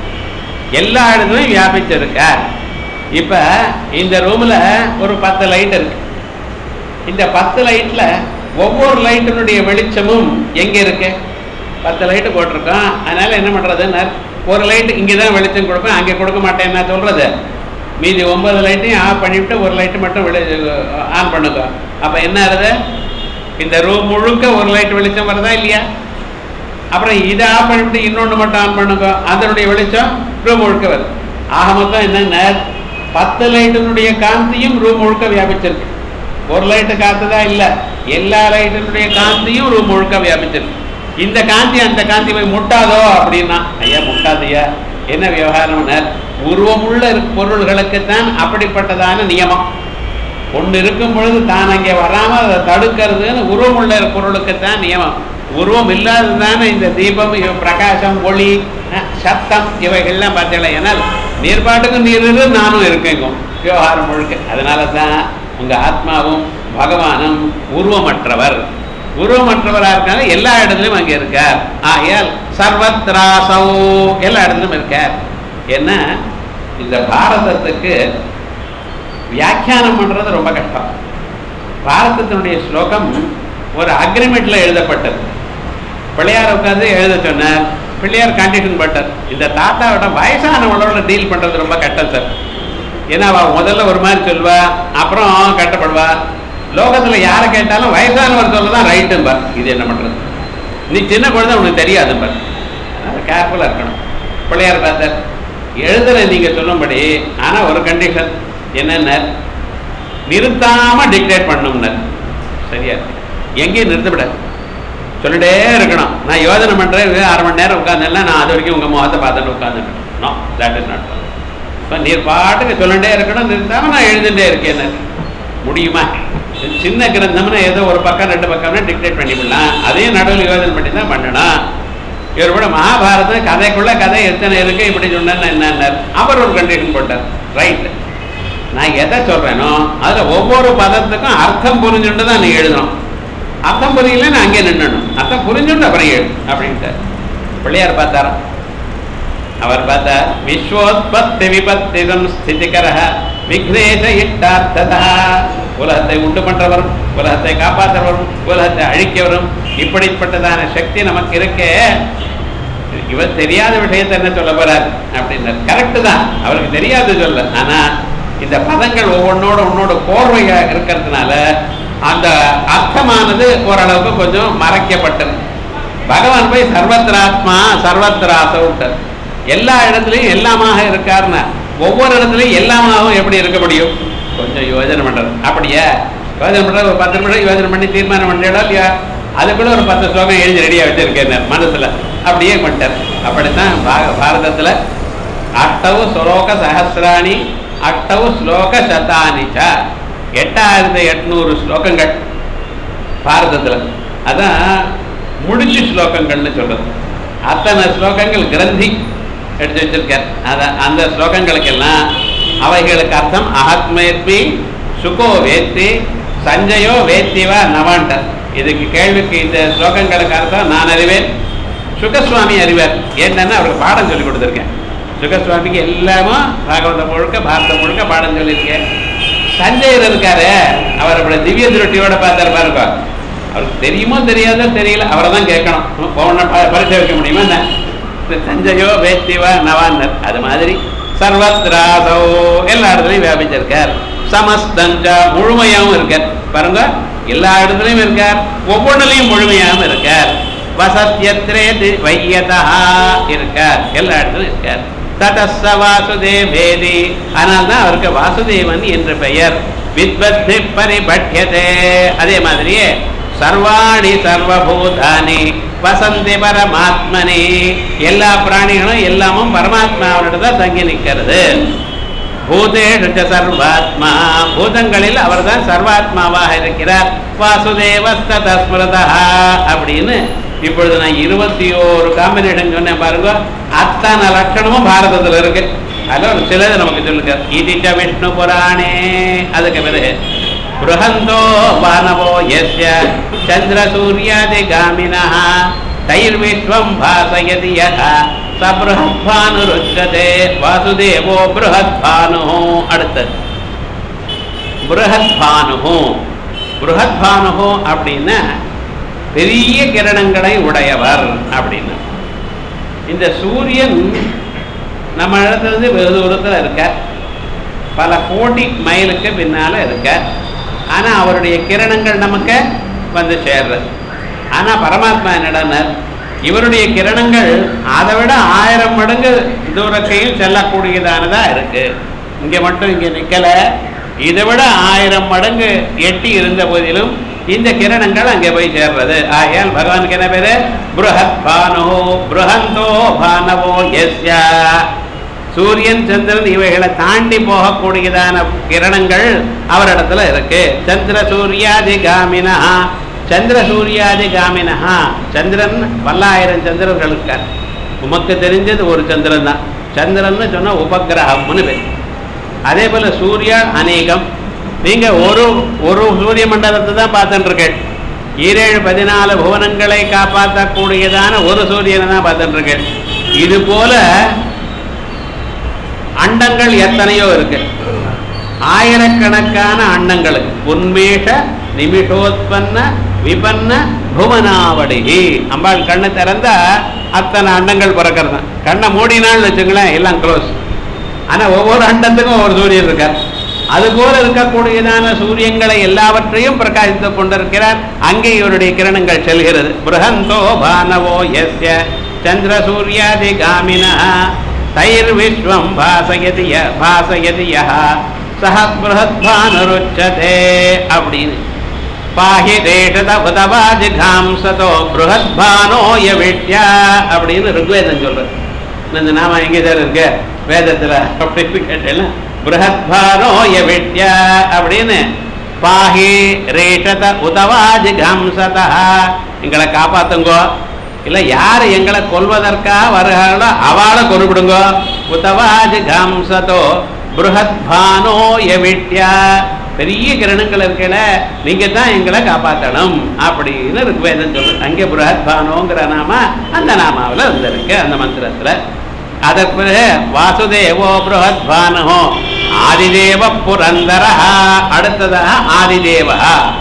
எல்லா இடத்துலையும் வியாபிச்சிருக்கார் இப்ப இந்த ரூம்ல ஒரு பத்து லைட் இருக்கு இந்த பத்து லைட்ல ஒவ்வொரு லைட்டினுடைய வெளிச்சமும் எங்க இருக்கு பத்து லைட்டு போட்டிருக்கோம் அதனால என்ன பண்றதுன்னா ஒரு லைட்டு இங்கே தான் வெளிச்சம் கொடுப்பேன் அங்கே கொடுக்க மாட்டேன் நான் சொல்றது மீதி ஒன்பது லைட்டையும் ஆஃப் பண்ணிவிட்டு ஒரு லைட்டு மட்டும் வெளி ஆன் பண்ணுங்க அப்போ என்ன ஆகுது இந்த ரூம் முழுக்க ஒரு லைட் வெளிச்சம் வருதா இல்லையா அப்புறம் இதை ஆஃப் பண்ணிவிட்டு இன்னொன்று மட்டும் ஆன் பண்ணுங்க அதனுடைய வெளிச்சம் ரூம் முழுக்க வருது ஆக மொத்தம் என்னென்ன பத்து லைட்டினுடைய காந்தியும் ரூம் முழுக்க வியாபிச்சிருக்கு ஒரு லைட்டு காத்துதா இல்லை எல்லா லைட்டினுடைய காந்தியும் ரூம் முழுக்க வியாபிச்சிருக்கு இந்த காந்தி அந்த காந்தி போய் முட்டாதோ அப்படின்னா ஐயா முட்டாதையா என்ன விவகாரம்னா உருவமுள்ள இருக்- பொருள்களுக்குத்தான் அப்படிப்பட்டதான நியமம் ஒன்று இருக்கும் பொழுது தான் அங்கே வராமல் அதை தடுக்கிறதுன்னு உருவமுள்ள பொருளுக்குத்தான் நியமம் உருவம் இல்லாததானே இந்த தீபம் இவ- பிரகாசம் ஒளி அஹ், சத்தம் இவைகள்லாம் பார்த்தீங்களா ஏன்னால் நீர்பாட்டுக்கு நீர் இரு, நானும் இருக்கேங்க விவகாரம் முழுக்க அதனால தான் உங்க ஆத்மாவும் பகவானும் உருவமற்றவர் உருவமற்றவரா இருக்காங்க எல்லா இடத்துலயும் அங்க இருக்கார் ஆகையால் சர்வத்ராசௌ எல்லா இடத்துலயும் இருக்கார் என்ன இந்த பாரதத்துக்கு வியாக்கியானம் பண்றது ரொம்ப கஷ்டம் பாரதத்தினுடைய ஸ்லோகம் ஒரு அக்ரிமெண்ட்ல எழுதப்பட்டது பிள்ளையார் உட்காந்து எழுத சொன்னார் பிள்ளையார் கண்டிஷன் பட்டார் இந்த தாத்தாவோட வயசானவளோட டீல் பண்றது ரொம்ப கஷ்டம் சார் ஏன்னா அவ முதல்ல ஒரு மாதிரி சொல்வா அப்புறம் கட்டப்படுவா லோகத்துல யாரை கேட்டாலும் வயசானவர் சொல்லதான் ரைட்டும்பா இது என்ன பண்றது நீ சின்ன குழந்தை உனக்கு தெரியாதும்பா கேர்ஃபுல்லா இருக்கணும் பிள்ளையார் பார்த்தார் எழுதுற நீங்க சொல்லும்படி ஆனா ஒரு கண்டிஷன் என்னென்ன நிறுத்தாம டிக்டேட் பண்ணணும்னர் சரியா எங்கேயும் நிறுத்தப்படாது சொல்லிட்டே இருக்கணும் நான் யோஜனை பண்றேன் இது அரை மணி நேரம் உட்காந்துல நான் அது வரைக்கும் உங்க முகத்தை பார்த்துட்டு உட்காந்துருக்கணும் நோ தட் இஸ் நாட் இப்போ நீர் பாட்டுக்கு சொல்லிட்டே இருக்கணும் நிறுத்தாம நான் எழுதிட்டே இருக்கேன் முடியுமா சின்ன கிரந்தம்னா ஏதோ ஒரு பக்கம் ரெண்டு பக்கம்னா டிக்டேட் பண்ணிவிடலாம் அதையும் நடுவில் யோஜனை பண்ணி தான் பண்ணணும் இவர் கூட மகாபாரதம் கதைக்குள்ள கதை எத்தனை இருக்கு இப்படி சொன்னா என்னன்னார் அவர் ஒரு கண்டிஷன் போட்டார் ரைட் நான் எதை சொல்றேனோ அதுல ஒவ்வொரு பதத்துக்கும் அர்த்தம் புரிஞ்சுட்டு தான் நீ எழுதணும் அர்த்தம் புரியல நான் அங்கே நின்னணும் அர்த்தம் புரிஞ்சுட்டு அப்புறம் எழுது அப்படின்ட்டு பிள்ளையார் பார்த்தாராம் அவர் பார்த்தார் விஸ்வோத்பத்தி விபத்திதம் ஸ்திதிகர விக்னேஷ இட்டார்த்ததா உலகத்தை உண்டு பண்றவரும் உலகத்தை காப்பாற்றுறவரும் உலகத்தை அழிக்கவரும் இப்படிப்பட்டதான சக்தி நமக்கு இருக்கே இவர் தெரியாத விஷயத்தை என்ன சொல்ல போறார் அப்படின்னார் கரெக்டு தான் அவருக்கு தெரியாது சொல்ல ஆனா இந்த பதங்கள் ஒவ்வொன்னோட உன்னோட கோர்வையா இருக்கிறதுனால அந்த அர்த்தமானது ஓரளவுக்கு கொஞ்சம் மறைக்கப்பட்டது பகவான் போய் சர்வத்திராத்மா சர்வத்திராசவுட்டார் எல்லா இடத்துலையும் எல்லாமாக இருக்காருன்னா ஒவ்வொரு இடத்துலையும் எல்லாமாகவும் எப்படி இருக்க முடியும் கொஞ்சம் யோஜனை பண்றது அப்படியா யோஜனை பண்றது ஒரு பத்து நிமிடம் யோஜனை பண்ணி தீர்மானம் பண்ணிடா இல்லையா அதுக்குள்ள ஒரு பத்து ஸ்லோகம் எழுதி ரெடியா வச்சிருக்கேன் மனசுல அப்படியே பண்ணிட்டார் அப்படித்தான் பா- பாரதத்துல அஷ்டவு ஸ்லோக சஹசிராணி அஷ்டவு ஸ்லோக சதானி ச எட்டாயிரத்தி எட்நூறு ஸ்லோகங்கள் பாரதத்துல அதான் முடிச்சு ஸ்லோகங்கள்னு சொல்றது அத்தனை ஸ்லோகங்கள் கிரந்தி எடுத்து வச்சிருக்கார் அதான் அந்த ஸ்லோகங்களுக்கெல்லாம் அவைகளுக்கு அர்த்தம் அகத்மேத்மி சுகோ வேத்தி சஞ்சயோ வேத்திவா நவாண்டர் இதுக்கு கேள்விக்கு இந்த ஸ்லோகங்களுக்கு அர்த்தம் நான் அறிவேன் சுகசுவாமி அறிவார் என்னன்னா அவருக்கு பாடம் சொல்லி கொடுத்துருக்கேன் சுகசுவாமிக்கு எல்லாமும் பாகவதம் முழுக்க பாரதம் முழுக்க பாடம் சொல்லியிருக்கேன் சஞ்சயர் இருக்காரு அவர் அப்படி திவ்ய திருட்டியோட பார்த்தாரு பாருங்க அவருக்கு தெரியுமோ தெரியாதோ தெரியல அவரை தான் கேட்கணும் போன பரிசு வைக்க முடியுமா என்ன இந்த சஞ்சயோ வேத்திவா நவான்னர் அது மாதிரி சர்வத்ராசோ எல்லா இடத்துலையும் வியாபிச்சிருக்கார் சமஸ்தஞ்சா முழுமையாகவும் இருக்கார் பாருங்க எல்லா இடத்துலையும் இருக்கார் ஒவ்வொன்றுலையும் முழுமையாகவும் இருக்கார் வசத்யத்ரே தி- வையதா இருக்கார் எல்லா இடத்துலையும் இருக்கார் தடஸ்ஸ வாசுதேவேதி ஆனால் தான் அவருக்கு வாசுதேவன் என்று பெயர் வித்வத்தி பரிபட்யதே அதே மாதிரியே சர்வாணி சர்வபூதானி வசந்தி பரமாத்மனி எல்லா பிராணிகளும் எல்லாமும் பரமாத்மாவனிடம் தான் தங்கி நிற்கிறது பூதேஷு ச சர்வாத்மா பூதங்களில் அவர்தான் சர்வாத்மாவாக இருக்கிறார் வாசுதேவஸ்தத ஸ்மிருதா அப்படின்னு இப்பொழுது நான் இருபத்தி ஓரு காம்பினேஷன் சொன்னேன் பாருங்க அத்தனை லட்சணமும் பாரதத்துல இருக்கு அதுல ஒரு சிலது நமக்கு சொல்லுங்க இதிச்ச விஷ்ணு புராணே அதுக்கு பிறகு बृहन्तो वानवो यस्य चन्द्रसूर्यादिगामिनः तैर्विश्वं भासयति यः स बृहद्भानुरुच्यते वासुदेवो बृहद्भानुः அடுத்தது बृहद्भानुः बृहद्भाனுஹோ அப்படின்னா பெரிய கிரணங்களை உடையவர் அப்படின்னு இந்த சூரியன் நம்ம இடத்துல இருந்து வெகு தூரத்தில் இருக்கார் பல கோடி மைலுக்கு பின்னால இருக்கார் ஆனா அவருடைய கிரணங்கள் நமக்கு வந்து சேர்றது ஆனா பரமாத்மா என்னடான்னார் இவருடைய கிரணங்கள் அதை விட ஆயிரம் மடங்கு தூரத்தையும் செல்லக்கூடியதானதா இருக்கு இங்க மட்டும் இங்க நிக்கல இதை விட ஆயிரம் மடங்கு எட்டி இருந்த போதிலும் இந்த கிரணங்கள் அங்கே போய் சேர்றது ஆகையால் பகவானுக்கு என்ன பேரு புருஹத் பானோ புருஹந்தோ பானவோ எஸ்யா சூரியன் சந்திரன் இவைகளை தாண்டி போகக்கூடியதான கிரணங்கள் அவரிடத்துல இருக்கு சந்திர சூர்யாதி காமினா சந்திர சூர்யாதி காமினா சந்திரன் பல்லாயிரம் சந்திரர்கள் இருக்கார் உமக்கு தெரிஞ்சது ஒரு சந்திரன் தான் சந்திரன்னு சொன்னா உபகிரகம்னு பேர் அதே போல சூர்யா அநேகம் நீங்க ஒரு ஒரு சூரிய மண்டலத்தை தான் பார்த்துட்டு இருக்கேன் ஈரேழு பதினாலு புவனங்களை காப்பாற்றக்கூடியதான ஒரு சூரியனை தான் பார்த்துட்டு இருக்கேன் இது போல அண்டங்கள் எத்தனையோ இருக்கு ஆயிரக்கணக்கான அண்டங்களுக்கு உன்மேஷ நிமிஷோத்பன்ன விபன்ன புவனாவடிகி அம்பாள் கண்ணை திறந்தா அத்தனை அண்டங்கள் பிறக்கிறது தான் கண்ணை மூடினான்னு வச்சுங்களேன் எல்லாம் க்ளோஸ் ஆனா ஒவ்வொரு அண்டத்துக்கும் ஒவ்வொரு சூரியன் இருக்கார் அது போல இருக்கக்கூடியதான சூரியங்களை எல்லாவற்றையும் பிரகாசித்துக் கொண்டிருக்கிறார் அங்கே இவருடைய கிரணங்கள் செல்கிறது பிருகந்தோ பானவோ எஸ்ய சந்திர சூர்யாதி காமினா தைர் விஸ்வம் பாசயதி ய- பாசயதி யஹ சஹ பிருஹத்பானுருச்சதே அப்படின்னு பாஹி தேஷத உதவாஜிகாம்சதோ பிருஹத்பானோய விட்யா அப்படின்னு ருக்வேதம் சொல்றது இந்த நாம எங்க சார் இருக்கு வேதத்துல அப்படின்னு கேட்டேன்னா பிருஹத்பானோய விட்யா அப்படின்னு பாஹி ரேஷத உதவாஜிகாம்சதா எங்களை காப்பாத்துங்கோ இல்ல யார் எங்களை கொல்வதற்காக வருகிறார்களோ அவளை கொண்டுவிடுங்கோ உதவாஜி காம்சதோ பிருஹத்பானோ எவிட்யா பெரிய கிரணங்கள் இருக்கல நீங்க தான் எங்களை காப்பாத்தணும் அப்படின்னு ருக்வேதம் சொல்லுது அங்கே பிருஹத்பானோங்கிற நாம அந்த நாமாவில் வந்திருக்கு அந்த மந்திரத்துல அதற்கு பிறகு வாசுதேவோ பிருஹத்பானோ ஆதிதேவ புரந்தர அடுத்ததாக ஆதிதேவா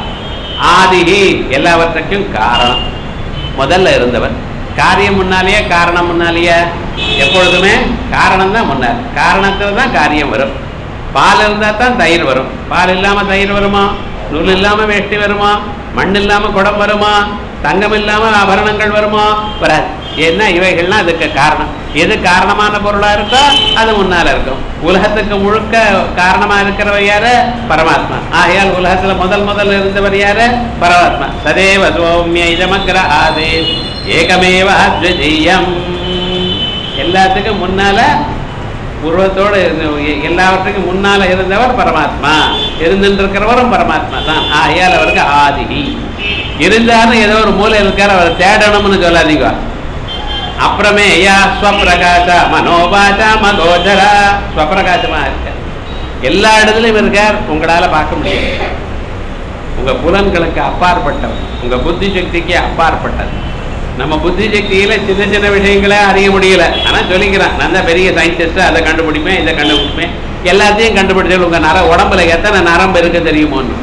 ஆதிஹி எல்லாவற்றுக்கும் காரணம் முதல்ல இருந்தவர் காரியம் முன்னாலேயே காரணம் முன்னாலேயே எப்பொழுதுமே காரணம் தான் முன்னார் காரணத்துல தான் காரியம் வரும் பால் இருந்தால் தான் தயிர் வரும் பால் இல்லாம தயிர் வருமா நூல் இல்லாம வேஷ்டி வருமா மண் இல்லாம குடம் வருமா தங்கம் இல்லாம ஆபரணங்கள் வருமா வராது ஏன்னா இவைகள்லாம் அதுக்கு காரணம் எது காரணமான பொருளா இருக்கோ அது முன்னால இருக்கும் உலகத்துக்கு முழுக்க காரணமா இருக்கிறவ யாரு பரமாத்மா ஆகையால் உலகத்துல முதல் முதல்ல இருந்தவர் யாரு பரமாத்மா சதேவ சோமிய இதமக்ர ஆதே ஏகமேவ அத்விதீயம் எல்லாத்துக்கும் முன்னால உருவத்தோடு இருந்து- எல்லாவற்றுக்கும் முன்னால இருந்தவர் பரமாத்மா இருந்துட்டு இருக்கிறவரும் பரமாத்மா தான் ஆகையால் அவருக்கு ஆதிகி இருந்தாலும் ஏதோ ஒரு மூலை இருக்கார் அவர் தேடணும்னு சொல்லாதீங்க அப்புறமே ஐயா ஸ்வப்பிரகாச மனோபாசா மகோதரா ஸ்வப்பிரகாசமா இருக்கார் எல்லா இடத்துலையும் இருக்கார் உங்களால பார்க்க முடியாது உங்க புலன்களுக்கு அப்பாற்பட்டவர் உங்க புத்தி சக்திக்கு அப்பாற்பட்டது நம்ம புத்தி சக்தியில சின்ன சின்ன விஷயங்களை அறிய முடியல ஆனா சொல்லிக்கிறேன் நான் தான் பெரிய சயின்டிஸ்ட் அதை கண்டுபிடிப்பேன் இதை கண்டுபிடிப்பேன் எல்லாத்தையும் கண்டுபிடிச்சு உங்க நர உடம்புல எத்தனை நரம்பு இருக்கு தெரியுமோன்னு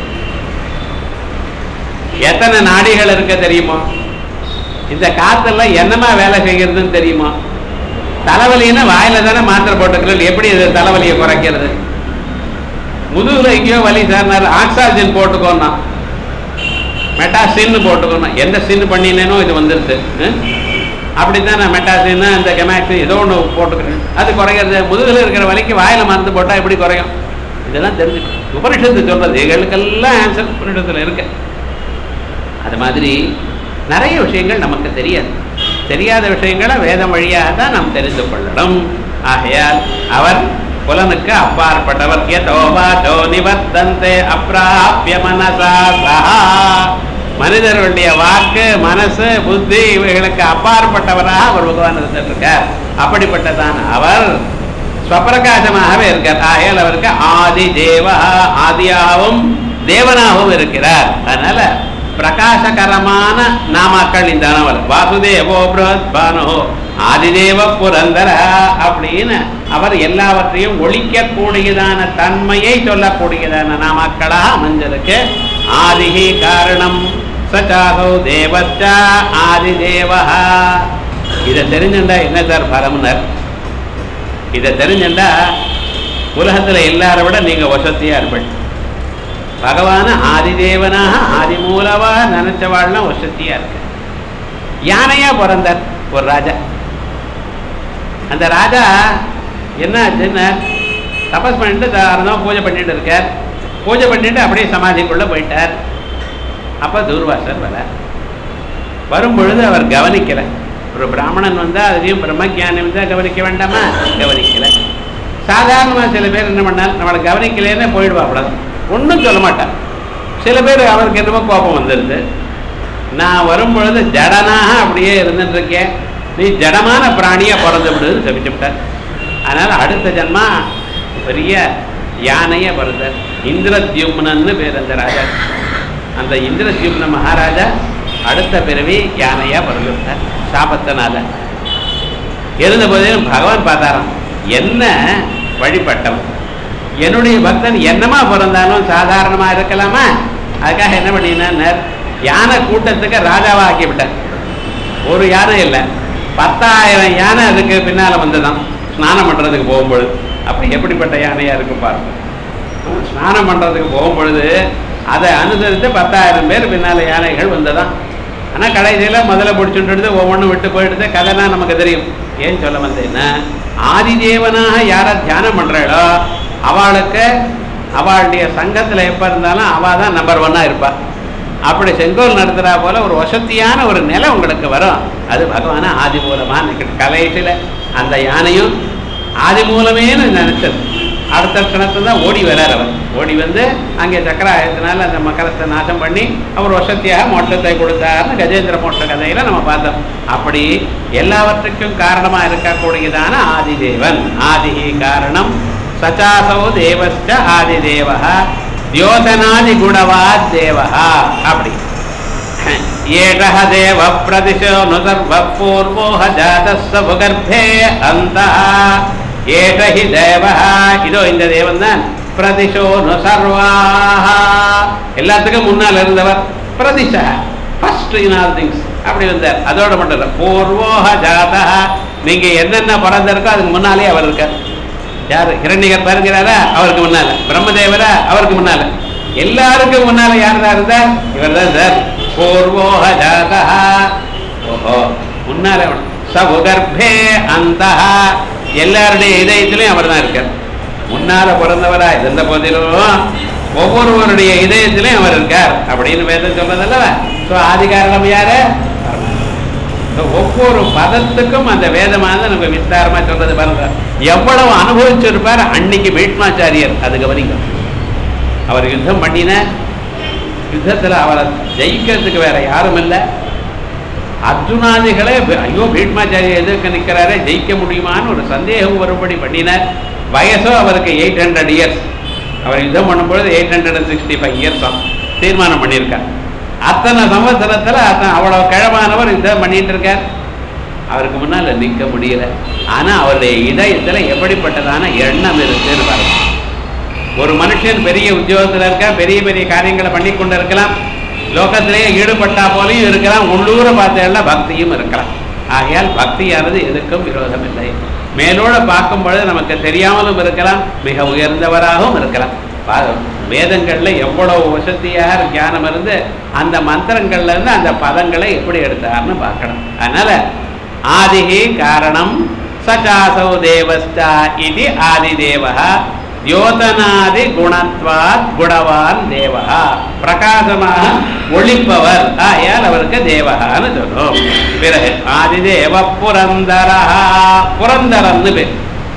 எத்தனை நாடிகள் இருக்க தெரியுமா இந்த காத்தெல்லாம் என்னமா வேலை செய்கிறதுன்னு தெரியுமா தலைவலின்னா வாயில தானே மாத்திரை போட்டுக்கிறது எப்படி இது தலைவலியை குறைக்கிறது முதுகுல எங்கேயோ வலி சார் ஆக்சாஜன் போட்டுக்கோன்னா மெட்டாசின்னு போட்டுக்கணும் எந்த சின்னு பண்ணினேனோ இது வந்துருது ம்? அப்படித்தான் நான் மெட்டாசின்னு அந்த கெமாக்சின் ஏதோ ஒன்று போட்டுக்கிறேன் அது குறைகிறது முதுகில் இருக்கிற வலிக்கு வாயில மருந்து போட்டால் எப்படி குறையும் இதெல்லாம் தெரிஞ்சு உபனிஷத்து சொல்றது எங்களுக்கெல்லாம் ஆன்சர் உபனிஷத்துல இருக்கு அது மாதிரி நிறைய விஷயங்கள் நமக்கு தெரியாது தெரியாத விஷயங்களை வேதம் வழியாக தான் நாம் தெரிந்து கொள்ளணும் ஆகையால் அவர் புலனுக்கு அப்பாற்பட்டவர் யதோவாதோ நிவர்த்தந்தே அப்பிராபிய மனசா சஹா மனிதர்களுடைய வாக்கு மனசு புத்தி இவைகளுக்கு அப்பாற்பட்டவராக அவர் பகவான் இருந்துட்டு இருக்கார் அப்படிப்பட்டதான அவர் ஸ்வப்பிரகாசமாகவே இருக்கார் ஆகையால் அவருக்கு ஆதி தேவா ஆதியாகவும் தேவனாகவும் இருக்கிறார் அதனால பிரகாசகரமான நாமாக்கள் இந்த நாவல் வாசுதேவோ பிரஹத்பானோ ஆதிதேவ புரந்தர அப்படின்னு அவர் எல்லாவற்றையும் ஒழிக்கக்கூடியதான தன்மையை சொல்லக்கூடியதான நாமாக்களாக அமைஞ்சிருக்கு ஆதிகி காரணம் சச்சாதோ தேவச்சா ஆதிதேவா இதை தெரிஞ்சுண்டா என்ன சார் பரமனர் இதை தெரிஞ்சுண்டா உலகத்துல எல்லாரை விட நீங்க வசதியா இருப்பீங்க பகவான ஆதிதேவனாக ஆதிமூலவா நினைச்சவாள்லாம் வசதியா இருக்கு யானையா பிறந்தார் ஒரு ராஜா அந்த ராஜா என்ன ஆச்சுன்னா தபஸ் பண்ணிட்டு தாராளமாக பூஜை பண்ணிட்டு இருக்கார் பூஜை பண்ணிட்டு அப்படியே சமாதிக்குள்ள போயிட்டார் அப்ப தூர்வாசர் வர வரும் பொழுது அவர் கவனிக்கல ஒரு பிராமணன் வந்தா அதையும் பிரம்மஜானம் தான் கவனிக்க வேண்டாமா கவனிக்கல சாதாரணமா சில பேர் என்ன பண்ணால் நம்மளை கவனிக்கலன்னு போயிடுவா அவ்வளவு ஒன்றும் சொல்ல மாட்டான் சில பேர் அவருக்கு என்னமோ கோபம் வந்துடுது நான் வரும் பொழுது ஜடனாக அப்படியே இருந்துட்டு இருக்கேன் நீ ஜடமான பிராணியா பிறந்து விடுன்னு சபிச்சு விட்டார் அதனால அடுத்த ஜன்மா பெரிய யானைய பிறந்தார் இந்திரத்யும்னன்னு பேர் அந்த ராஜா அந்த இந்திரத்யும்ன மகாராஜா அடுத்த பிறவி யானையா பிறந்து விட்டார் சாபத்தினால இருந்த போதிலும் பகவான் பார்த்தாராம் என்ன வழிபட்டவன் என்னுடைய பக்தன் என்னமா பிறந்தாலும் சாதாரணமா இருக்கலாமா அதுக்காக என்ன பண்ணினார் யானை கூட்டத்துக்கு ராஜாவா ஆக்கி விட்டார் ஒரு யானை இல்லை பத்தாயிரம் யானை அதுக்கு பின்னால வந்துதான் ஸ்நானம் பண்றதுக்கு போகும்பொழுது அப்படி எப்படிப்பட்ட யானையா இருக்கு பாருங்க ஸ்நானம் பண்றதுக்கு போகும்பொழுது அதை அனுசரித்து பத்தாயிரம் பேர் பின்னால யானைகள் வந்ததான் ஆனா கடைசியில முதல்ல பிடிச்சுட்டு ஒவ்வொன்றும் விட்டு போயிடுது கதைலாம் நமக்கு தெரியும் ஏன் சொல்ல வந்தேன்னா ஆதிதேவனாக யாரை தியானம் பண்றாளோ அவளுக்கு அவளுடைய சங்கத்துல எப்ப இருந்தாலும் அவ தான் நம்பர் ஒன்னா இருப்பா அப்படி செங்கோல் நடத்துறா போல ஒரு வசதியான ஒரு நிலை உங்களுக்கு வரும் அது பகவான ஆதி மூலமா கலையில அந்த யானையும் ஆதி மூலமேன்னு நினைச்சது அடுத்த க்ஷணத்துல தான் ஓடி வரார் அவர் ஓடி வந்து அங்கே சக்கராயத்தினால அந்த மக்கரத்தை நாசம் பண்ணி அவர் வசதியாக மோட்சத்தை கொடுத்தார்னு கஜேந்திர மோட்ச கதையில நம்ம பார்த்தோம் அப்படி எல்லாவற்றுக்கும் காரணமா இருக்கக்கூடியதான ஆதிதேவன் ஆதிஹி காரணம் சச்சாசோ தேவஸ்ட ஆதிதேவா தியோதனாதி குணவா தேவா அப்படி ஏகः தேவ பிரதிशो नु सर्वपूर्वोह जातः भुगर्भे अन्तः ஏக ஹி தேவः இதோ இந்த தேவன் தான் பிரதிஷோ நு சர்வாஹ எல்லாத்துக்கும் முன்னால் இருந்தவர் பிரதிஷ ஃபர்ஸ்ட் இன் ஆல் திங்ஸ் அப்படி வந்தார் அதோட மட்டும் இல்லை பூர்வோஹ ஜாதா நீங்க என்னென்ன பிறந்திருக்கோ அதுக்கு முன்னாலே அவர் இருக்கார் யார் ஹிரண்யகர் பாருங்கிறாரா அவருக்கு முன்னால பிரம்மதேவரா அவருக்கு முன்னால எல்லாருக்கும் முன்னால யார் தான் இருந்தார் இவர் தான் சார் பூர்வோஹ ஜாதா ஓஹோ முன்னால சபுகர்பே அந்த எல்லாருடைய இதயத்திலையும் அவர் தான் இருக்கார் முன்னால பிறந்தவரா இருந்த போதிலும் ஒவ்வொருவருடைய இதயத்திலையும் அவர் இருக்கார் அப்படின்னு வேதம் சொல்றதல்லவா ஸோ ஆதி காரணம் யாரு So, ஒவ்வொரு பதத்துக்கும் அந்த வேதமானது நம்ம விஸ்தாரமா சொல்றது பாருங்க எவ்வளவு அனுபவிச்சிருப்பார் அன்னைக்கு பீஷ்மாச்சாரியர் அது கவனிக்கும் அவர் யுத்தம் பண்ணின யுத்தத்துல அவரை ஜெயிக்கிறதுக்கு வேற யாரும் இல்லை அர்ஜுனாதிகளே ப- ஐயோ பீஷ்மாச்சாரியர் எதிர்க்க நிற்கிறாரே ஜெயிக்க முடியுமான்னு ஒரு சந்தேகம் வரும்படி பண்ணினார் வயசோ அவருக்கு எயிட் ஹண்ட்ரட் இயர்ஸ் அவர் யுத்தம் பண்ணும்பொழுது eight hundred and sixty five years தீர்மானம் பண்ணியிருக்கார் அத்தனை சம்பவத்துல அத்தனை அவ்வளவு கிழமானவர் யுத்தம் பண்ணிட்டு இருக்கார் அவருக்கு முன்னால நிற்க முடியல ஆனா அவருடைய இதயத்துல எப்படிப்பட்டதான எண்ணம் இருக்குன்னு பாருங்க ஒரு மனுஷன் பெரிய உத்தியோகத்துல இருக்க பெரிய பெரிய காரியங்களை பண்ணி கொண்டு இருக்கலாம் லோகத்திலேயே ஈடுபட்டா போலையும் இருக்கலாம் உள்ளூர பார்த்தேன்னா பக்தியும் இருக்கலாம் ஆகையால் பக்தியானது எதுக்கும் விரோதம் இல்லை மேலோட பார்க்கும் பொழுது நமக்கு தெரியாமலும் இருக்கலாம் மிக உயர்ந்தவராகவும் இருக்கலாம் பா- வேதங்கள்ல எவ்வளவு வசதியாக ஞானம் இருந்து அந்த மந்திரங்கள்ல இருந்து அந்த பதங்களை எப்படி எடுத்தார்னு பார்க்கணும் அதனால ஆதிஹி காரணம் சச்சாசௌ தேவஸ்டா இது ஆதிதேவः தியோதனாதி குணத்வாத் குணவான் தேவா பிரகாசமாக ஒளிப்பவர் ஆயால் அவருக்கு தேவகான்னு சொல்லும் பிறகு ஆதிதேவ புரந்தரா புரந்தரன்னு பேர்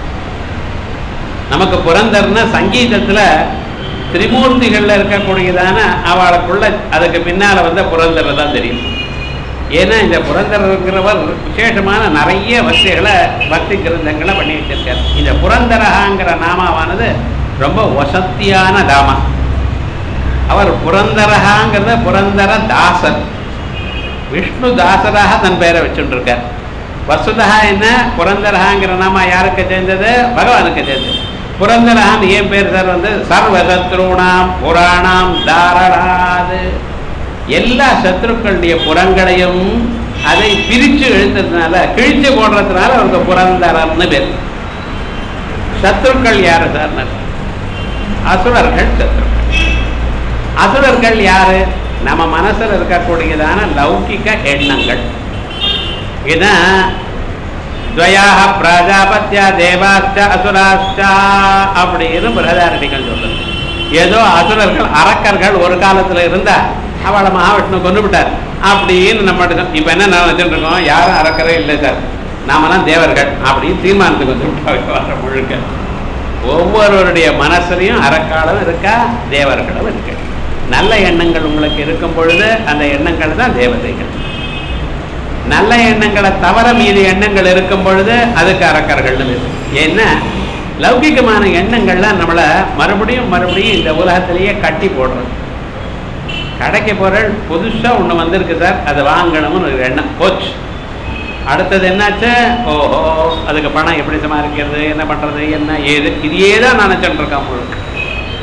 நமக்கு புரந்தர்னா சங்கீதத்துல திரிமூர்த்திகள்ல இருக்கக்கூடியதான அவளுக்குள்ள அதுக்கு பின்னால வந்த புரந்தர் தான் தெரியும் ஏன்னா இந்த புரந்தரங்கிறவர் விசேஷமான நிறைய பக்திகளை பக்தி கிரந்தங்களை பண்ணி வச்சிருக்கார் இந்த புரந்தரகாங்கிற நாமாவானது ரொம்ப வசத்தியான நாமா அவர் புரந்தரகாங்கிறத புரந்தர தாசர் விஷ்ணு தாசராக தன் பெயரை வச்சுட்டு இருக்கார் வசுதா என்ன புரந்தரகாங்கிற நாமா யாருக்கு சேர்ந்தது பகவானுக்கு சேர்ந்தது புரந்தரகான் ஏன் பேர் சார் வந்து சர்வசத்ருணாம் புராணாம் தாரணாது எல்லா சத்ருக்களுடைய புறங்களையும் அதை பிரிச்சு இழுத்ததுனால கிழிச்சு போடுறதுனால அவருக்கு புரந்தரன்னு பேர் சத்ருக்கள் யாரு சார் அசுரர்கள் சத்ருக்கள் அசுரர்கள் யாரு நம்ம மனசுல இருக்கக்கூடியதான லௌகிக எண்ணங்கள் இதான் துவயாக பிராஜாபத்யா தேவாஸ்ட அசுராஷ்டா அப்படின்னு பிரகதாரணிகள் சொல்லுது ஏதோ அசுரர்கள் அரக்கர்கள் ஒரு காலத்துல இருந்தா அவளை மகாவிஷ்ணு கொண்டு விட்டார் அப்படின்னு நம்ம எடுத்தோம். இப்ப என்ன நினைச்சுட்டு இருக்கோம் யாரும் அரக்கரே இல்லை சார் நாமெல்லாம் தேவர்கள் அப்படின்னு தீர்மானத்துக்கு வந்து விட்டோம் முழுக்க ஒவ்வொருவருடைய மனசுலையும் அறக்காலம் இருக்கா தேவர்களும் இருக்கு நல்ல எண்ணங்கள் உங்களுக்கு இருக்கும் பொழுது அந்த எண்ணங்கள் தான் தேவதைகள் நல்ல எண்ணங்களை தவிர மீதி எண்ணங்கள் இருக்கும் பொழுது அதுக்கு அரக்கர்கள்னு பேரு. ஏன்னா லௌகிகமான எண்ணங்கள்லாம் நம்மளை மறுபடியும் மறுபடியும் இந்த உலகத்திலேயே கட்டி போடுறது கடைக்கு போகிற புதுசாக ஒன்று வந்திருக்கு சார் அதை வாங்கணும்னு ஒரு எண்ணம் போச்சு அடுத்தது என்னாச்சு ஓஹோ அதுக்கு பணம் எப்படி சமாளிக்கிறது என்ன பண்ணுறது என்ன ஏது இதையே தான் நினச்சிட்டு இருக்கான் முழுக்க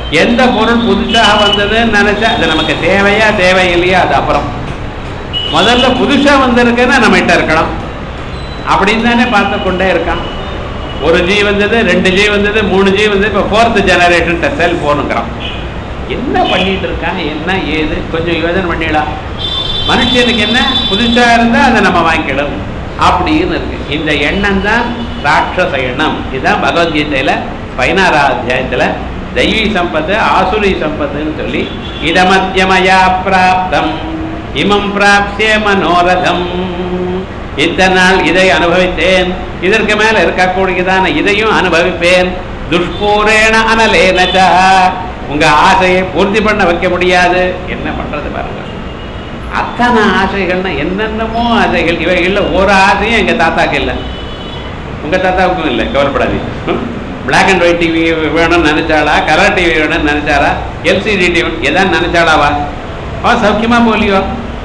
எந்த பொருள் புதுசாக வந்ததுன்னு நினைச்சா அது நமக்கு தேவையா தேவையில்லையா அது அப்புறம் முதல்ல புதுசா வந்திருக்குன்னா நம்மகிட்ட இருக்கணும் அப்படின்னு தானே பார்த்து கொண்டே இருக்கான் ஒரு ஜி வந்தது ரெண்டு ஜி வந்தது மூணு ஜி வந்தது இப்போ ஃபோர்த் ஜெனரேஷன் செல்ஃபோனுங்கிறான் என்ன பண்ணிட்டு இருக்கான் என்ன ஏது கொஞ்சம் யோசனை பண்ணிடலாம் மனுஷனுக்கு என்ன புதுசா இருந்தா அதை நம்ம வாங்கிக்கிடும் அப்படின்னு இருக்கு இந்த எண்ணம் தான் ராட்சச எண்ணம் இதுதான் பகவத்கீதையில பதினாறாம் அத்தியாயத்துல தெய்வீ சம்பத்து ஆசுரி சம்பத்துன்னு சொல்லி இதமத்தியமயா பிராப்தம் இமம் பிராப்சிய மனோரதம் இத்தனை நாள் இதை அனுபவித்தேன் இதற்கு மேல இருக்கக்கூடியதான இதையும் அனுபவிப்பேன் துஷ்பூரேண அனலேனச்சா உங்க ஆசையை பூர்த்தி பண்ண வைக்க முடியாது என்ன பண்றது பாருங்க அத்தனை ஆசைகள்னா என்னென்னமோ ஆசைகள் இவைகள்ல ஒரு ஆசையும் எங்க தாத்தாக்கு இல்லை உங்க தாத்தாவுக்கும் இல்லை கவலைப்படாதீங்க பிளாக் அண்ட் ஒயிட் டிவி வேணும்னு நினைச்சாளா கலர் டிவி வேணும்னு நினைச்சாரா எல்சிடி டிவி எதாவது நினைச்சாளாவா அவ சௌக்கியமா போலியோ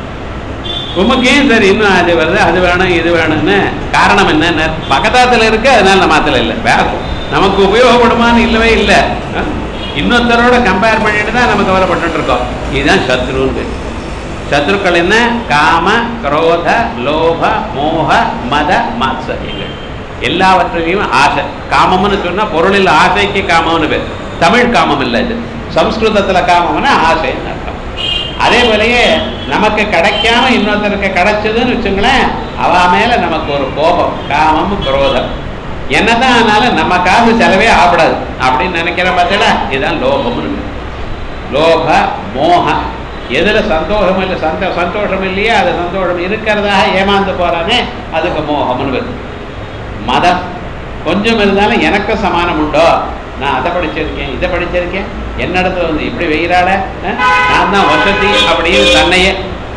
உமக்கேன் சரி இன்னும் அது வருது அது வேணும் இது வேணும்னு காரணம் என்ன பக்கத்தாத்துல இருக்கு அதனால நம்ம ஆத்துல இல்லை வேற நமக்கு உபயோகப்படுமான்னு இல்லவே இல்லை அஹ்? இன்னொருத்தரோட கம்பேர் பண்ணிட்டு தான் நம்ம கவலைப்பட்டு இருக்கோம் இதுதான் சத்ருன்னு பேர். சத்ருக்கள் என்ன காம குரோத லோப மோக மத மாத்சரியங்கள் எல்லாவற்றையும் ஆசை காமம்னு சொன்னா பொருளில் ஆசைக்கு காமம்னு பேர் தமிழ் காமம் இல்லை இது சம்ஸ்கிருதத்துல காமம்னா ஆசைன்னு அர்த்தம் அதே போலயே நமக்கு கிடைக்காம இன்னொருத்தருக்கு கிடைச்சதுன்னு வச்சுங்களேன் அவ மேல நமக்கு ஒரு கோபம் காமம் குரோதம் என்னதான் ஆனாலும் நம்ம காசு செலவே ஆகப்படாது அப்படின்னு நினைக்கிற பார்த்தா இதுதான் லோபம்னு பேர். லோப மோக எதுல சந்தோஷம் இல்லை சந்த சந்தோஷம் இல்லையா அது சந்தோஷம் இருக்கிறதாக ஏமாந்து போறானே அதுக்கு மோகம்னு வருது மதம் கொஞ்சம் இருந்தாலும் எனக்கும் சமானம் உண்டோ நான் அதை படிச்சிருக்கேன் இதை படிச்சிருக்கேன் என்னிடத்துல வந்து இப்படி வெயிறால நான் தான் வசதி அப்படின்னு தன்னையே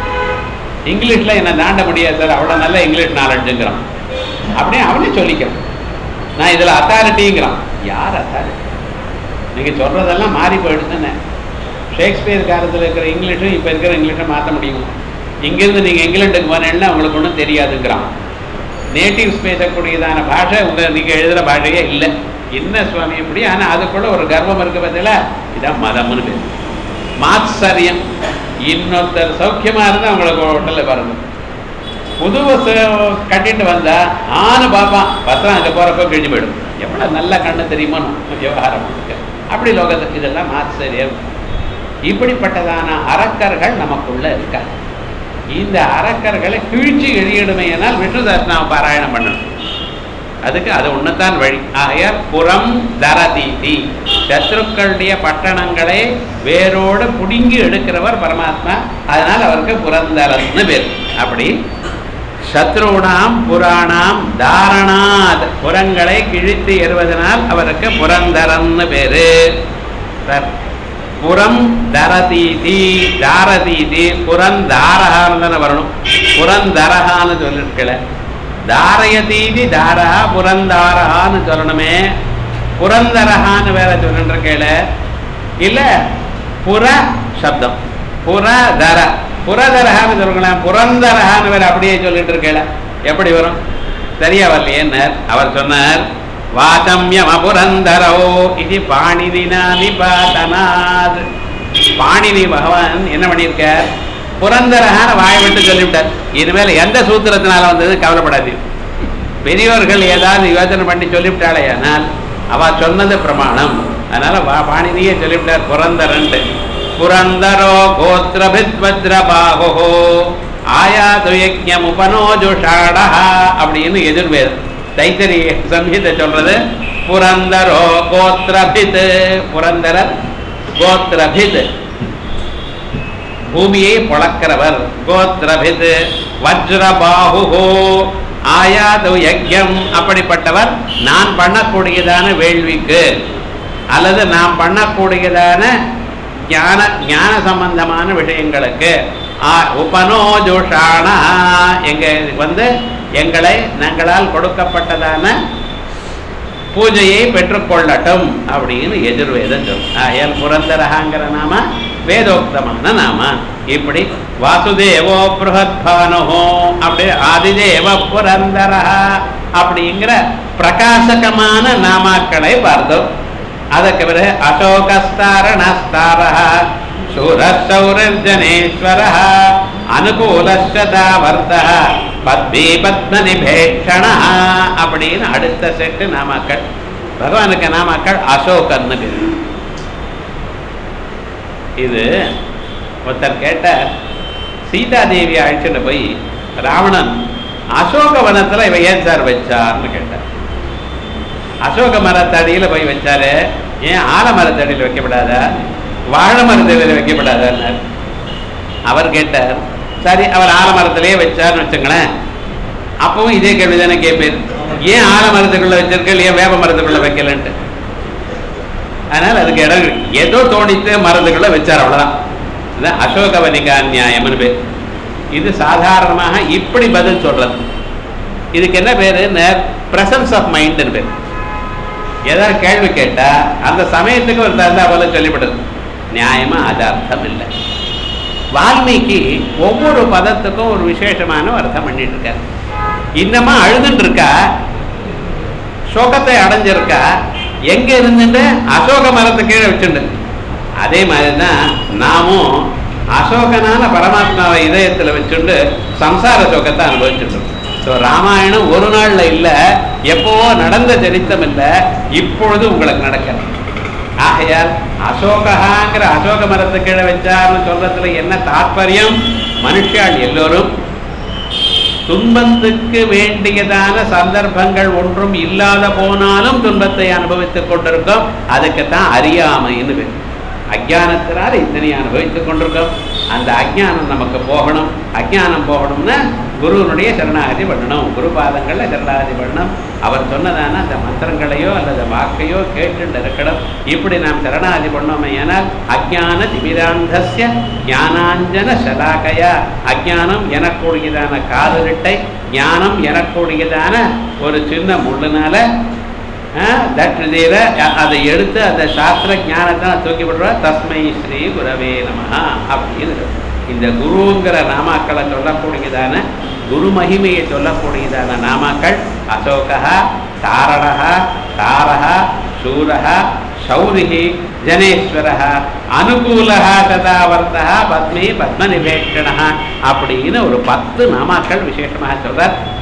இங்கிலீஷ்ல என்ன தாண்ட முடியாது சார் அவ்வளோ நல்ல இங்கிலீஷ் நாலஞ்சுங்கிறான் அப்படியே அவனே சொல்லிக்கிறான் நான் இதுல அத்தாரிட்டிங்கிறான் யார் அத்தாரிட்டி நீங்க சொல்றதெல்லாம் மாறி போயிடுச்சுன்னு ஷேக்ஸ்பியர் காலத்தில் இருக்கிற இங்கிலீஷும் இப்போ இருக்கிற இங்கிலீஷும் மாற்ற முடியும் இங்கிருந்து நீங்கள் இங்கிலாந்துக்கு போனேன்னா உங்களுக்கு ஒன்றும் தெரியாதுங்கிறான் நேட்டிவ்ஸ் பேசக்கூடியதான பாஷை உங்கள் நீங்கள் எழுதுகிற பாஷையே இல்லை என்ன சுவாமி இப்படி ஆனால் அதுக்குள்ள ஒரு கர்வம் இருக்கு பார்த்தீங்களா இதான் மதம்னு பேர் மாத்சரியம் இன்னொருத்தர் சௌக்கியமா இருந்தால் உங்களுக்கு ஹோட்டலில் பாருங்க புது பஸ் கட்டிட்டு வந்தா ஆணு பார்ப்பான் பத்திரம் அங்கே போகிறப்ப கிழிஞ்சு போயிடும் எவ்வளோ நல்ல கண்ணு தெரியுமோ விவகாரம் இருக்கு அப்படி லோகத்துக்கு இதெல்லாம் மாத்சரியம் இப்படிப்பட்டதான அரக்கர்கள் நமக்குள்ள இருக்காங்க இந்த அரக்கர்களை கிழிச்சு எழியிடுமையினால் விஷ்ணு சஹஸ்ரநாம பாராயணம் பண்ணணும் அதுக்கு அது ஒண்ணுதான் வழி ஆகையால் புறம் தரதீதி சத்ருக்களுடைய பட்டணங்களை வேரோடு புடுங்கி எடுக்கிறவர் பரமாத்மா அதனால அவருக்கு புரந்தரன்னு பேர் அப்படி சத்ருணாம் புராணாம் தாரணாத் புறங்களை கிழித்து எறுவதனால் அவருக்கு புரந்தரன்னு பேரு சார் புறம் தரதீதி தாரதீதி புறந்தாரகான்னு தானே வரணும் புறந்தரகான்னு சொல்லிருக்கல தாரயதீதி தாரா புறந்தாரகான்னு சொல்லணுமே புறந்தரகான்னு வேற சொல்லிருக்கல இல்ல புற சப்தம் புறதர புறதரகான்னு சொல்லுங்களேன் புறந்தரகான்னு வேற அப்படியே சொல்லிட்டு இருக்கல எப்படி வரும் சரியா வரலையேன்னார் அவர் சொன்னார் வாதம்யமபுரந்தரோ இது பாணினினா நிபாதனாத் பாணினி பகவான் என்ன பண்ணியிருக்கார் புரந்தரகான வாய் விட்டு சொல்லிவிட்டார் இனிமேல் எந்த சூத்திரத்தினால வந்தது கவலைப்படாது பெரியவர்கள் ஏதாவது யோசனை பண்ணி சொல்லிவிட்டாளே ஆனால் அவ சொன்னது பிரமாணம் அதனால வா- பாணினியே சொல்லிவிட்டார் புரந்தரன்ட்டு புரந்தரோ கோத்ரபித்வத்ர பாகோ ஆயாது யஜ்ஞம் உபனோஜுஷாடா அப்படின்னு எதிர்வேதம் தைத்தரிய சம்ஹிதை சொல்றது புரந்தரோ கோத்ரபித் புரந்தரர் கோத்ரபித் பூமியை பொளக்கிறவர் கோத்ரபித் வஜ்ரபாஹு ஆயாது யஜ்யம் அப்படிப்பட்டவர் நான் பண்ணக்கூடியதான வேள்விக்கு அல்லது நாம் பண்ணக்கூடியதான ஞான ஞான சம்பந்தமான விஷயங்களுக்கு ஆ- உபனோஜுஷான எங்க வந்து எங்களை நாங்களால் கொடுக்கப்பட்டதான பூஜையை பெற்றுக்கொள்ளட்டும் அப்படின்னு எதிர்வேதம் சொல்லும் ஆயல் புரந்தரகாங்கிற நாம வேதோக்தமான நாம இப்படி வாசுதேவோ புருஹத்பானோ அப்படி ஆதிதேவ புரந்தரஹா அப்படிங்கிற பிரகாசகமான நாமாக்களை பார்த்தோம் அதுக்கு பிறகு அசோகஸ்தாரணஸ்தார சூரசௌரஜனேஸ்வர அனுகூலஸ்தாவர்த்த பத்மி பத்மனிபேஷண அப்படின்னு அடுத்த செட்டு நாமாக்கள் பகவானுக்கு நாமாக்கள் அசோகன்னு பேரு இது ஒருத்தர் கேட்டார் சீதாதேவி அழைச்சிட்டு போய் ராவணன் அசோக வனத்துல இவ ஏன் சார் வச்சார்னு கேட்டார் அசோக மரத்தடியில போய் வச்சாரு ஏன் ஆல மரத்தடியில் வைக்கப்படாதா வாழை மரத்தடியில் வைக்கப்படாதான்னார் அவர் கேட்டார் சரி அவர் ஆலமரத்திலேயே வச்சார்னு வச்சுங்களேன் அப்பவும் இதே கேள்வி தானே கேட்பேன் ஏன் ஆலமரத்துக்குள்ள வச்சிருக்கல் ஏன் வேப்ப மரத்துக்குள்ள வைக்கலன்ட்டு அதனால அதுக்கு இடம் இருக்கு. ஏதோ தோணித்து மரத்துக்குள்ள வச்சார் அவ்வளவுதான் இதுதான் அசோகவனிகா நியாயம்னு பேர் இது சாதாரணமாக இப்படி பதில் சொல்றது இதுக்கு என்ன பேரு பிரசன்ஸ் ஆஃப் மைண்ட்னு பேர் ஏதாவது கேள்வி கேட்டா அந்த சமயத்துக்கு ஒரு தகுந்தா போல சொல்லிவிடுது நியாயமா அது அர்த்தம் இல்லை வால்மீகி ஒவ்வொரு பதத்துக்கும் ஒரு விசேஷமான அர்த்தம் பண்ணிட்டு இருக்கார் இன்னமா அழுதுட்டு இருக்கா சோகத்தை அடைஞ்சிருக்கா எங்க இருந்துட்டு அசோக மரத்து கீழே வச்சுண்டு அதே மாதிரி தான் நாமும் அசோகனான பரமாத்மாவை இதயத்துல வச்சுண்டு சம்சார சோகத்தை அனுபவிச்சுட்டு இருக்கோம் ஸோ ராமாயணம் ஒரு நாள்ல இல்ல எப்பவோ நடந்த சரித்தம் இல்ல இப்பொழுது உங்களுக்கு நடக்கிறது ஆகையால் அசோகாங்கிற அசோக மரத்து கீழே வச்சார்னு சொல்றதுல என்ன தாற்பயம் மனுஷால் எல்லோரும் துன்பத்துக்கு வேண்டியதான சந்தர்ப்பங்கள் ஒன்றும் இல்லாத போனாலும் துன்பத்தை அனுபவித்துக் கொண்டிருக்கோம் அதுக்குத்தான் அறியாமைன்னு பேர் அஜானத்தினால் இத்தனை அனுபவித்துக் கொண்டிருக்கோம் அந்த அஜ்ஞானம் நமக்கு போகணும் அஜ்ஞானம் போகணும்னா குருவனுடைய சரணாகதி பண்ணணும் குரு பாதங்கள்ல சரணாகதி பண்ணணும் அவர் சொன்னதான அந்த மந்திரங்களையோ அல்லது வாக்கையோ கேட்டு இருக்கணும் இப்படி நாம் சரணாகதி பண்ணோமே ஆனால் அஜ்ஞான திமிராந்தஸ்ய ஞானாஞ்சன சலாகையா அஜ்ஞானம் எனக்கூடியதான காதலிட்டை ஞானம் எனக்கூடியதான ஒரு சின்ன முள்ளுனால தட்சிதேர அதை எடுத்து அந்த சாஸ்திர ஞானத்தை தூக்கி விடுறா தஸ்மை ஸ்ரீ குரவே நமஹா அப்படின்னு இருக்கு. இந்த குருங்கிற நாமாக்களை சொல்லக்கூடியதான குரு மகிமையை சொல்லக்கூடியதான நாமாக்கள் அசோகா தாரணா தாரா சூரா சௌரிஹி ஜனேஸ்வர அனுகூல ததாவர்த்தா பத்மே பத்மநிபேஷண அப்படின்னு ஒரு பத்து நாமாக்கள் விசேஷமாக சொல்றார்